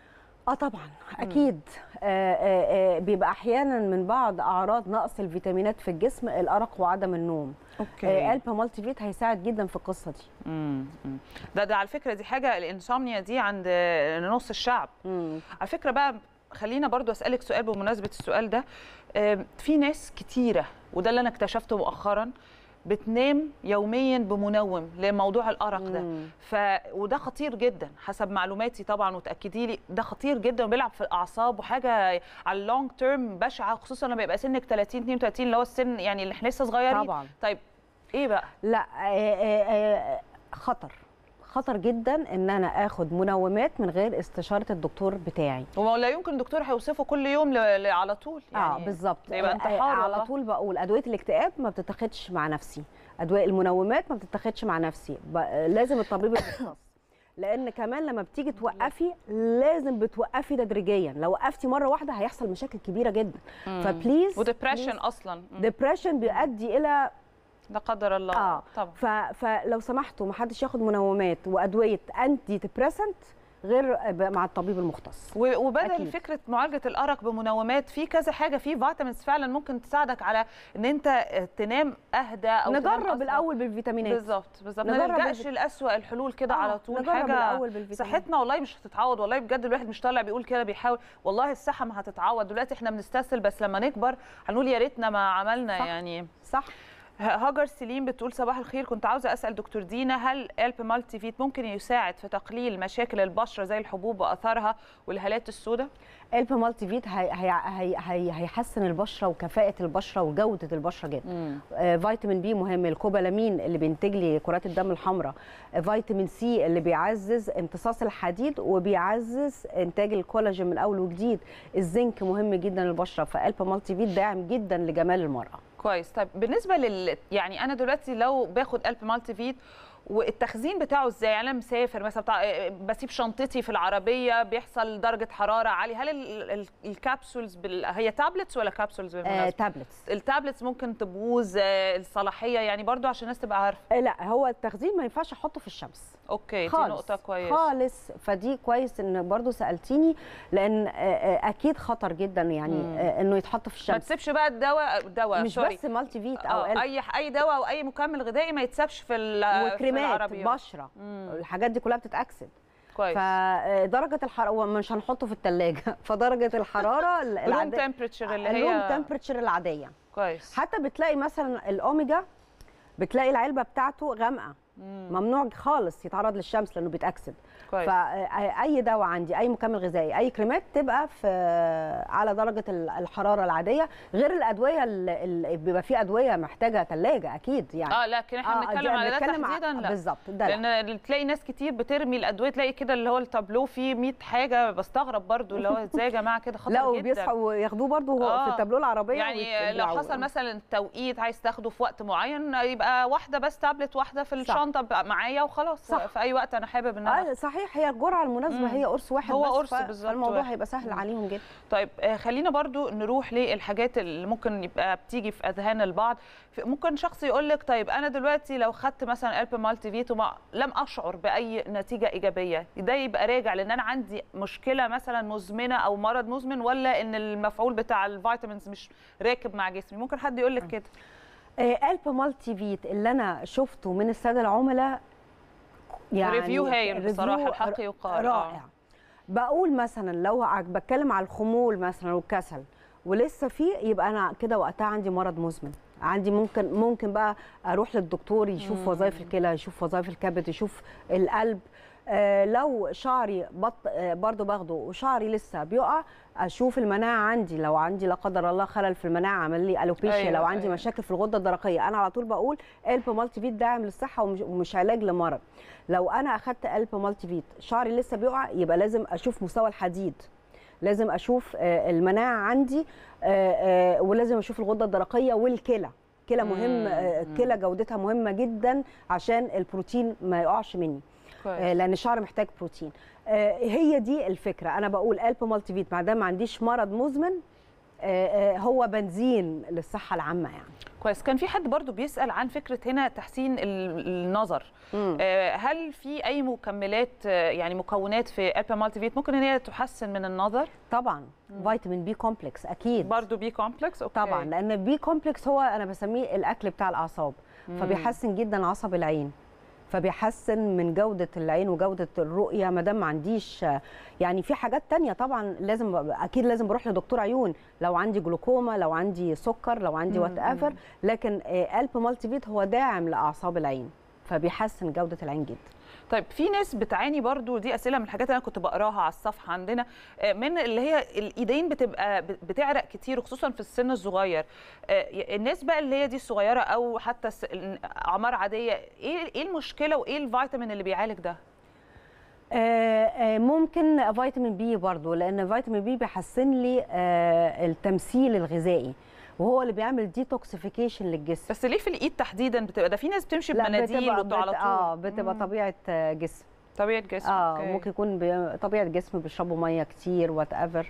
اه طبعا اكيد آه آه آه بيبقى احيانا من بعض اعراض نقص الفيتامينات في الجسم الارق وعدم النوم اوكي آه قلب مالتي فيت هيساعد جدا في القصه دي مم. مم. ده ده على فكره دي حاجه الانسomnia دي عند نص الشعب مم. على فكره بقى خلينا برضو اسالك سؤال بمناسبه السؤال ده آم، في ناس كتيره وده اللي انا اكتشفته مؤخرا بتنام يوميا بمنوم لموضوع الارق ده مم. ف وده خطير جدا حسب معلوماتي طبعا وتاكدي لي ده خطير جدا وبيلعب في الاعصاب وحاجه على اللونج تيرم بشعه خصوصا لما يبقى سنك 30 32 اللي هو السن يعني اللي احنا لسه صغيرين طبعا. طيب ايه بقى لا آه آه آه خطر خطر جدا ان انا اخد منومات من غير استشاره الدكتور بتاعي وما لا يمكن الدكتور هيوصفه كل يوم ل... ل... على طول اه بالظبط ده يبقى آه، انتحار على والله. طول بقول ادويه الاكتئاب ما بتتاخدش مع نفسي ادويه المنومات ما بتتاخدش مع نفسي ب- لازم الطبيب المختص لان كمان لما بتيجي توقفي لازم بتوقفي تدريجيا لو وقفتي مره واحده هيحصل مشاكل كبيره جدا فبليز وديبريشن اصلا مم. ديبريشن بيؤدي الى لا قدر الله اه طبعا ف... فلو سمحتوا ما حدش ياخد منومات وادويه انتي ديبريسنت غير ب- مع الطبيب المختص و- وبدل أكيد. فكره معالجه الارق بمنومات في كذا حاجه في فيتامينز فعلا ممكن تساعدك على ان انت تنام اهدى او تنام نجرب أسرع. الاول بالفيتامينات بالظبط بالظبط ما نجرب نلجاش بالفيت- لاسوء الحلول كده آه، على طول نجرب حاجه الأول بالفيتامينات. صحتنا والله مش هتتعوض والله بجد الواحد مش طالع بيقول كده بيحاول والله الصحه ما هتتعوض دلوقتي احنا بنستسهل بس لما نكبر هنقول يا ريتنا ما عملنا صح. يعني صح هاجر سليم بتقول صباح الخير كنت عاوزه اسال دكتور دينا هل الب مالتي فيت ممكن يساعد في تقليل مشاكل البشره زي الحبوب واثارها والهالات السوداء الب مالتي فيت هي هي هي هي هيحسن البشره وكفاءه البشره وجوده البشره جدا آه فيتامين بي مهم الكوبالامين اللي بينتج لي كرات الدم الحمراء آه فيتامين سي اللي بيعزز امتصاص الحديد وبيعزز انتاج الكولاجين من اول وجديد الزنك مهم جدا للبشره فالب مالتي فيت داعم جدا لجمال المراه كويس طيب بالنسبه لل يعني انا دلوقتي لو باخد الب مالتي فيت والتخزين بتاعه ازاي يعني انا مسافر مثلا بتاع بسيب شنطتي في العربيه بيحصل درجه حراره عاليه هل ال- ال- الكابسولز بال... هي تابلتس ولا كابسولز آه بالمناسبه تابلتس التابلتس ممكن تبوظ آه، الصلاحيه يعني برضو عشان الناس تبقى عارفه آه لا هو التخزين ما ينفعش احطه في الشمس اوكي دي خالص نقطه كويسه خالص فدي كويس ان برضو سالتيني لان آه، آه، اكيد خطر جدا يعني مم. آه، انه يتحط في ما الشمس تسيبش بقى الدواء دواء مش سوري. بس مالتي فيت او آه قلب. اي اي دواء او اي مكمل غذائي ما يتسابش في ال- في وكريمات العربية. بشره الحاجات دي كلها بتتاكسد كويس فدرجه الحراره مش هنحطه في الثلاجه فدرجه الحراره ال- الروم العادية- تمبريتشر اللي هي الروم تمبريتشر العاديه كويس حتى بتلاقي مثلا الاوميجا بتلاقي العلبه بتاعته غامقه ممنوع خالص يتعرض للشمس لانه بيتاكسد كويس. فاي دواء عندي اي مكمل غذائي اي كريمات تبقى في على درجه ال- الحراره العاديه غير الادويه اللي بيبقى في ادويه محتاجه ثلاجه اكيد يعني اه لكن احنا آه، بنتكلم دي على ده بنتكلم ع- تحديدا لا بالظبط ده لا. لان تلاقي ناس كتير بترمي الادويه تلاقي كده اللي هو التابلو فيه 100 حاجه بستغرب برضو اللي هو ازاي يا جماعه كده خطر لا جدا وبيصحوا وياخدوه برضه هو في التابلو العربيه يعني ويت- لو بيلعبوا. حصل مثلا توقيت عايز تاخده في وقت معين يبقى واحده بس تابلت واحده في الشنطه بقى معايا وخلاص صح. في اي وقت انا حابب ان انا اه صحيح هي الجرعه المناسبه مم. هي قرص واحد هو بس قرص ف- بالظبط فالموضوع واحد. هيبقى سهل مم. عليهم جدا طيب آه، خلينا برضو نروح للحاجات اللي ممكن يبقى بتيجي في اذهان البعض في- ممكن شخص يقول لك طيب انا دلوقتي لو خدت مثلا الب مالتي فيت وما لم اشعر باي نتيجه ايجابيه ده يبقى راجع لان انا عندي مشكله مثلا مزمنه او مرض مزمن ولا ان المفعول بتاع الفيتامينز مش راكب مع جسمي ممكن حد يقول لك كده آه، الب مالتي فيت اللي انا شفته من الساده العملاء يعني ريفيو هايل ريفيو بصراحه الحق يقال آه. رائع بقول مثلا لو ع- بتكلم على الخمول مثلا والكسل ولسه فيه يبقى انا كده وقتها عندي مرض مزمن عندي ممكن ممكن بقى اروح للدكتور يشوف مم. وظائف الكلى يشوف وظائف الكبد يشوف القلب آه، لو شعري بط آه، برضو باخده وشعري لسه بيقع اشوف المناعه عندي لو عندي لا قدر الله خلل في المناعه عمل لي الوبيشيا أيوة، لو عندي أيوة. مشاكل في الغده الدرقيه انا على طول بقول الب مالتي فيت داعم للصحه ومش, ومش علاج لمرض لو انا اخدت الب مالتي فيت شعري لسه بيقع يبقى لازم اشوف مستوى الحديد لازم اشوف آه، المناعه عندي آه، آه، ولازم اشوف الغده الدرقيه والكلى كلى مهم آه، الكلى جودتها مهمه جدا عشان البروتين ما يقعش مني آه، لان الشعر محتاج بروتين آه، هي دي الفكره انا بقول الب مالتي فيت ما دام ما عنديش مرض مزمن آه، آه، هو بنزين للصحه العامه يعني كويس كان في حد برضو بيسأل عن فكرة هنا تحسين ال- النظر آه، هل في أي مكملات آه، يعني مكونات في ألبا مالتي فيت ممكن إن هي تحسن من النظر؟ طبعا فيتامين بي كومبلكس اكيد برضو بي كومبلكس أوكي. طبعا لان بي كومبلكس هو انا بسميه الاكل بتاع الاعصاب مم. فبيحسن جدا عصب العين فبيحسن من جودة العين وجودة الرؤية ما دام ما عنديش يعني في حاجات تانية طبعا لازم أكيد لازم بروح لدكتور عيون لو عندي جلوكوما لو عندي سكر لو عندي مم، وات ايفر لكن ألب مالتي فيت هو داعم لأعصاب العين فبيحسن جودة العين جدا طيب في ناس بتعاني برضو دي اسئله من الحاجات اللي انا كنت بقراها على الصفحه عندنا آه، من اللي هي الايدين بتبقى بت- بتعرق كتير وخصوصا في السن الصغير آه، الناس بقى اللي هي دي الصغيره او حتى س- اعمار عاديه ايه ايه المشكله وايه الفيتامين اللي بيعالج ده آه، آه، ممكن فيتامين بي برضو لان فيتامين بي بيحسن لي آه، التمثيل الغذائي وهو اللي بيعمل ديتوكسيفيكيشن للجسم بس ليه في الايد تحديدا بتبقى ده في ناس بتمشي لا، بمناديل بتبقى وبتاع على بت- طول اه بتبقى طبيعه آه، جسم طبيعه جسم اه أوكي. ممكن يكون بي- طبيعه جسم بيشربوا ميه كتير وات ايفر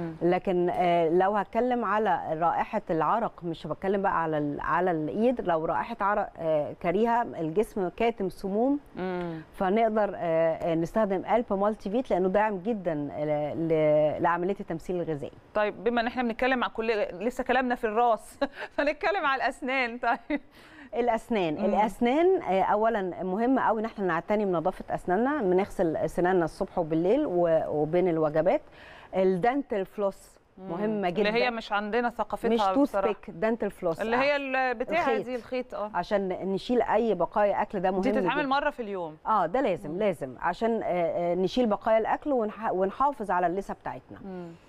لكن آه لو هتكلم على رائحه العرق مش بتكلم بقى على ال- على الايد لو رائحه عرق آه كريهه الجسم كاتم سموم مم. فنقدر آه آه، نستخدم الب مالتي فيت لانه داعم جدا ل- ل- لعمليه التمثيل الغذائي طيب بما ان احنا بنتكلم عن كل لسه كلامنا في الراس فنتكلم على الاسنان طيب الاسنان مم. الاسنان آه، اولا مهم قوي ان احنا نعتني بنظافه اسناننا بنغسل سناننا الصبح وبالليل و- وبين الوجبات الدنتال فلوس مهمه جدا اللي هي مش عندنا ثقافتها مش تو بصراحة. سبيك دنتال فلوس اللي هي البتاعه الخيط. دي الخيط اه عشان نشيل اي بقايا اكل ده مهم دي تتعمل جداً. مره في اليوم اه ده لازم لازم عشان آه، آه، نشيل بقايا الاكل ونح- ونحافظ على اللثه بتاعتنا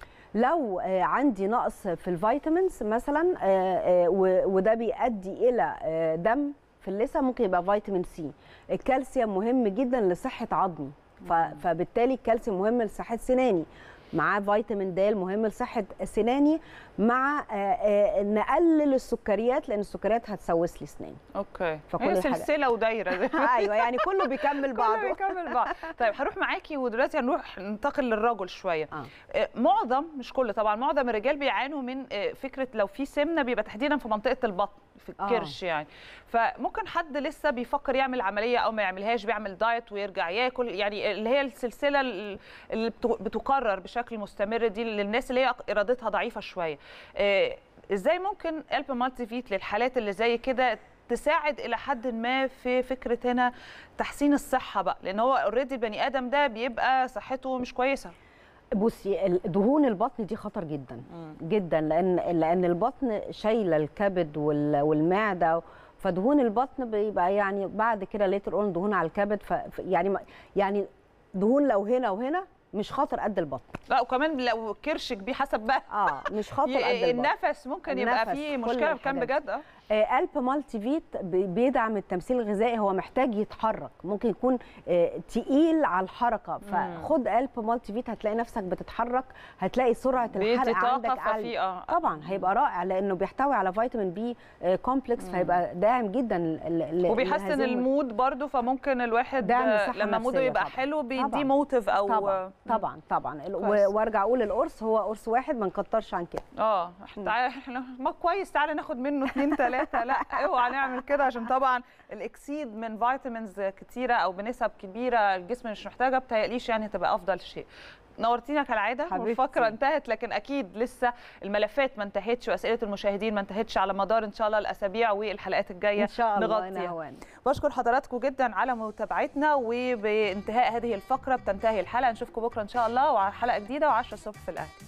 لو آه، عندي نقص في الفيتامينز مثلا آه، آه، و- وده بيؤدي الى آه، دم في اللثه ممكن يبقى فيتامين سي الكالسيوم مهم جدا لصحه عظمي ف- فبالتالي الكالسيوم مهم لصحه سناني معاه فيتامين د مهم لصحه سناني مع آه، آه، نقلل السكريات لان السكريات هتسوس لي سناني اوكي فكل هي الحاجات- سلسله ودايره زي ما- ايوه يعني كله بيكمل بعضه كله بيكمل بعض طيب هروح معاكي ودلوقتي هنروح ننتقل للرجل شويه آه. معظم مش كل طبعا معظم الرجال بيعانوا من آه، فكره لو في سمنه بيبقى تحديدا في منطقه البطن في آه. الكرش يعني فممكن حد لسه بيفكر يعمل عمليه او ما يعملهاش بيعمل دايت ويرجع ياكل يعني اللي هي السلسله ال- اللي بتو- بتكرر بشكل مستمر دي للناس اللي هي ارادتها ضعيفه شويه آه، ازاي ممكن الب مالتي فيت للحالات اللي زي كده تساعد الى حد ما في فكره هنا تحسين الصحه بقى لان هو اوريدي البني ادم ده بيبقى صحته مش كويسه بصي ال- دهون البطن دي خطر جدا جدا لان لان البطن شايله الكبد وال- والمعده فدهون البطن بيبقى يعني بعد كده ليتر اون دهون على الكبد ف ف- يعني ما- يعني دهون لو هنا وهنا مش خطر قد البطن لا وكمان لو كرشك بيه حسب بقى اه مش خطر قد ي- البطن النفس ممكن يبقى النفس، فيه كل مشكله كان الحاجات بجد اه آه، قلب مالتي فيت بي- بيدعم التمثيل الغذائي هو محتاج يتحرك ممكن يكون آه، تقيل على الحركه فخد قلب مالتي فيت هتلاقي نفسك بتتحرك هتلاقي سرعه بيدي الحرق طاقة عندك ففي- عاليه آه. طبعا هيبقى رائع لانه بيحتوي على فيتامين بي آه، كومبلكس فهيبقى داعم جدا ل- ل- وبيحسن لهذه المود برضو فممكن الواحد دعم آه، الصحة لما موده النفسية يبقى طبعاً. حلو بيديه طبعاً. موتيف او طبعا طبعا طبعا ال- كويس. و- وارجع اقول القرص هو قرص واحد ما نكترش عن كده اه تعالى احنا ما كويس تعالى ناخد منه اثنين ثلاثه لا اوعى نعمل كده عشان طبعا الاكسيد من فيتامينز كتيره او بنسب كبيره الجسم مش محتاجها بتهيأليش يعني تبقى افضل شيء نورتينا كالعاده حبيبتي. والفقره انتهت لكن اكيد لسه الملفات ما انتهتش واسئله المشاهدين ما انتهتش على مدار ان شاء الله الاسابيع والحلقات الجايه ان شاء الله نغطيها. نهوان بشكر حضراتكم جدا على متابعتنا وبانتهاء هذه الفقره بتنتهي الحلقه نشوفكم بكره ان شاء الله وعلى حلقه جديده و10 الصبح في الاهلي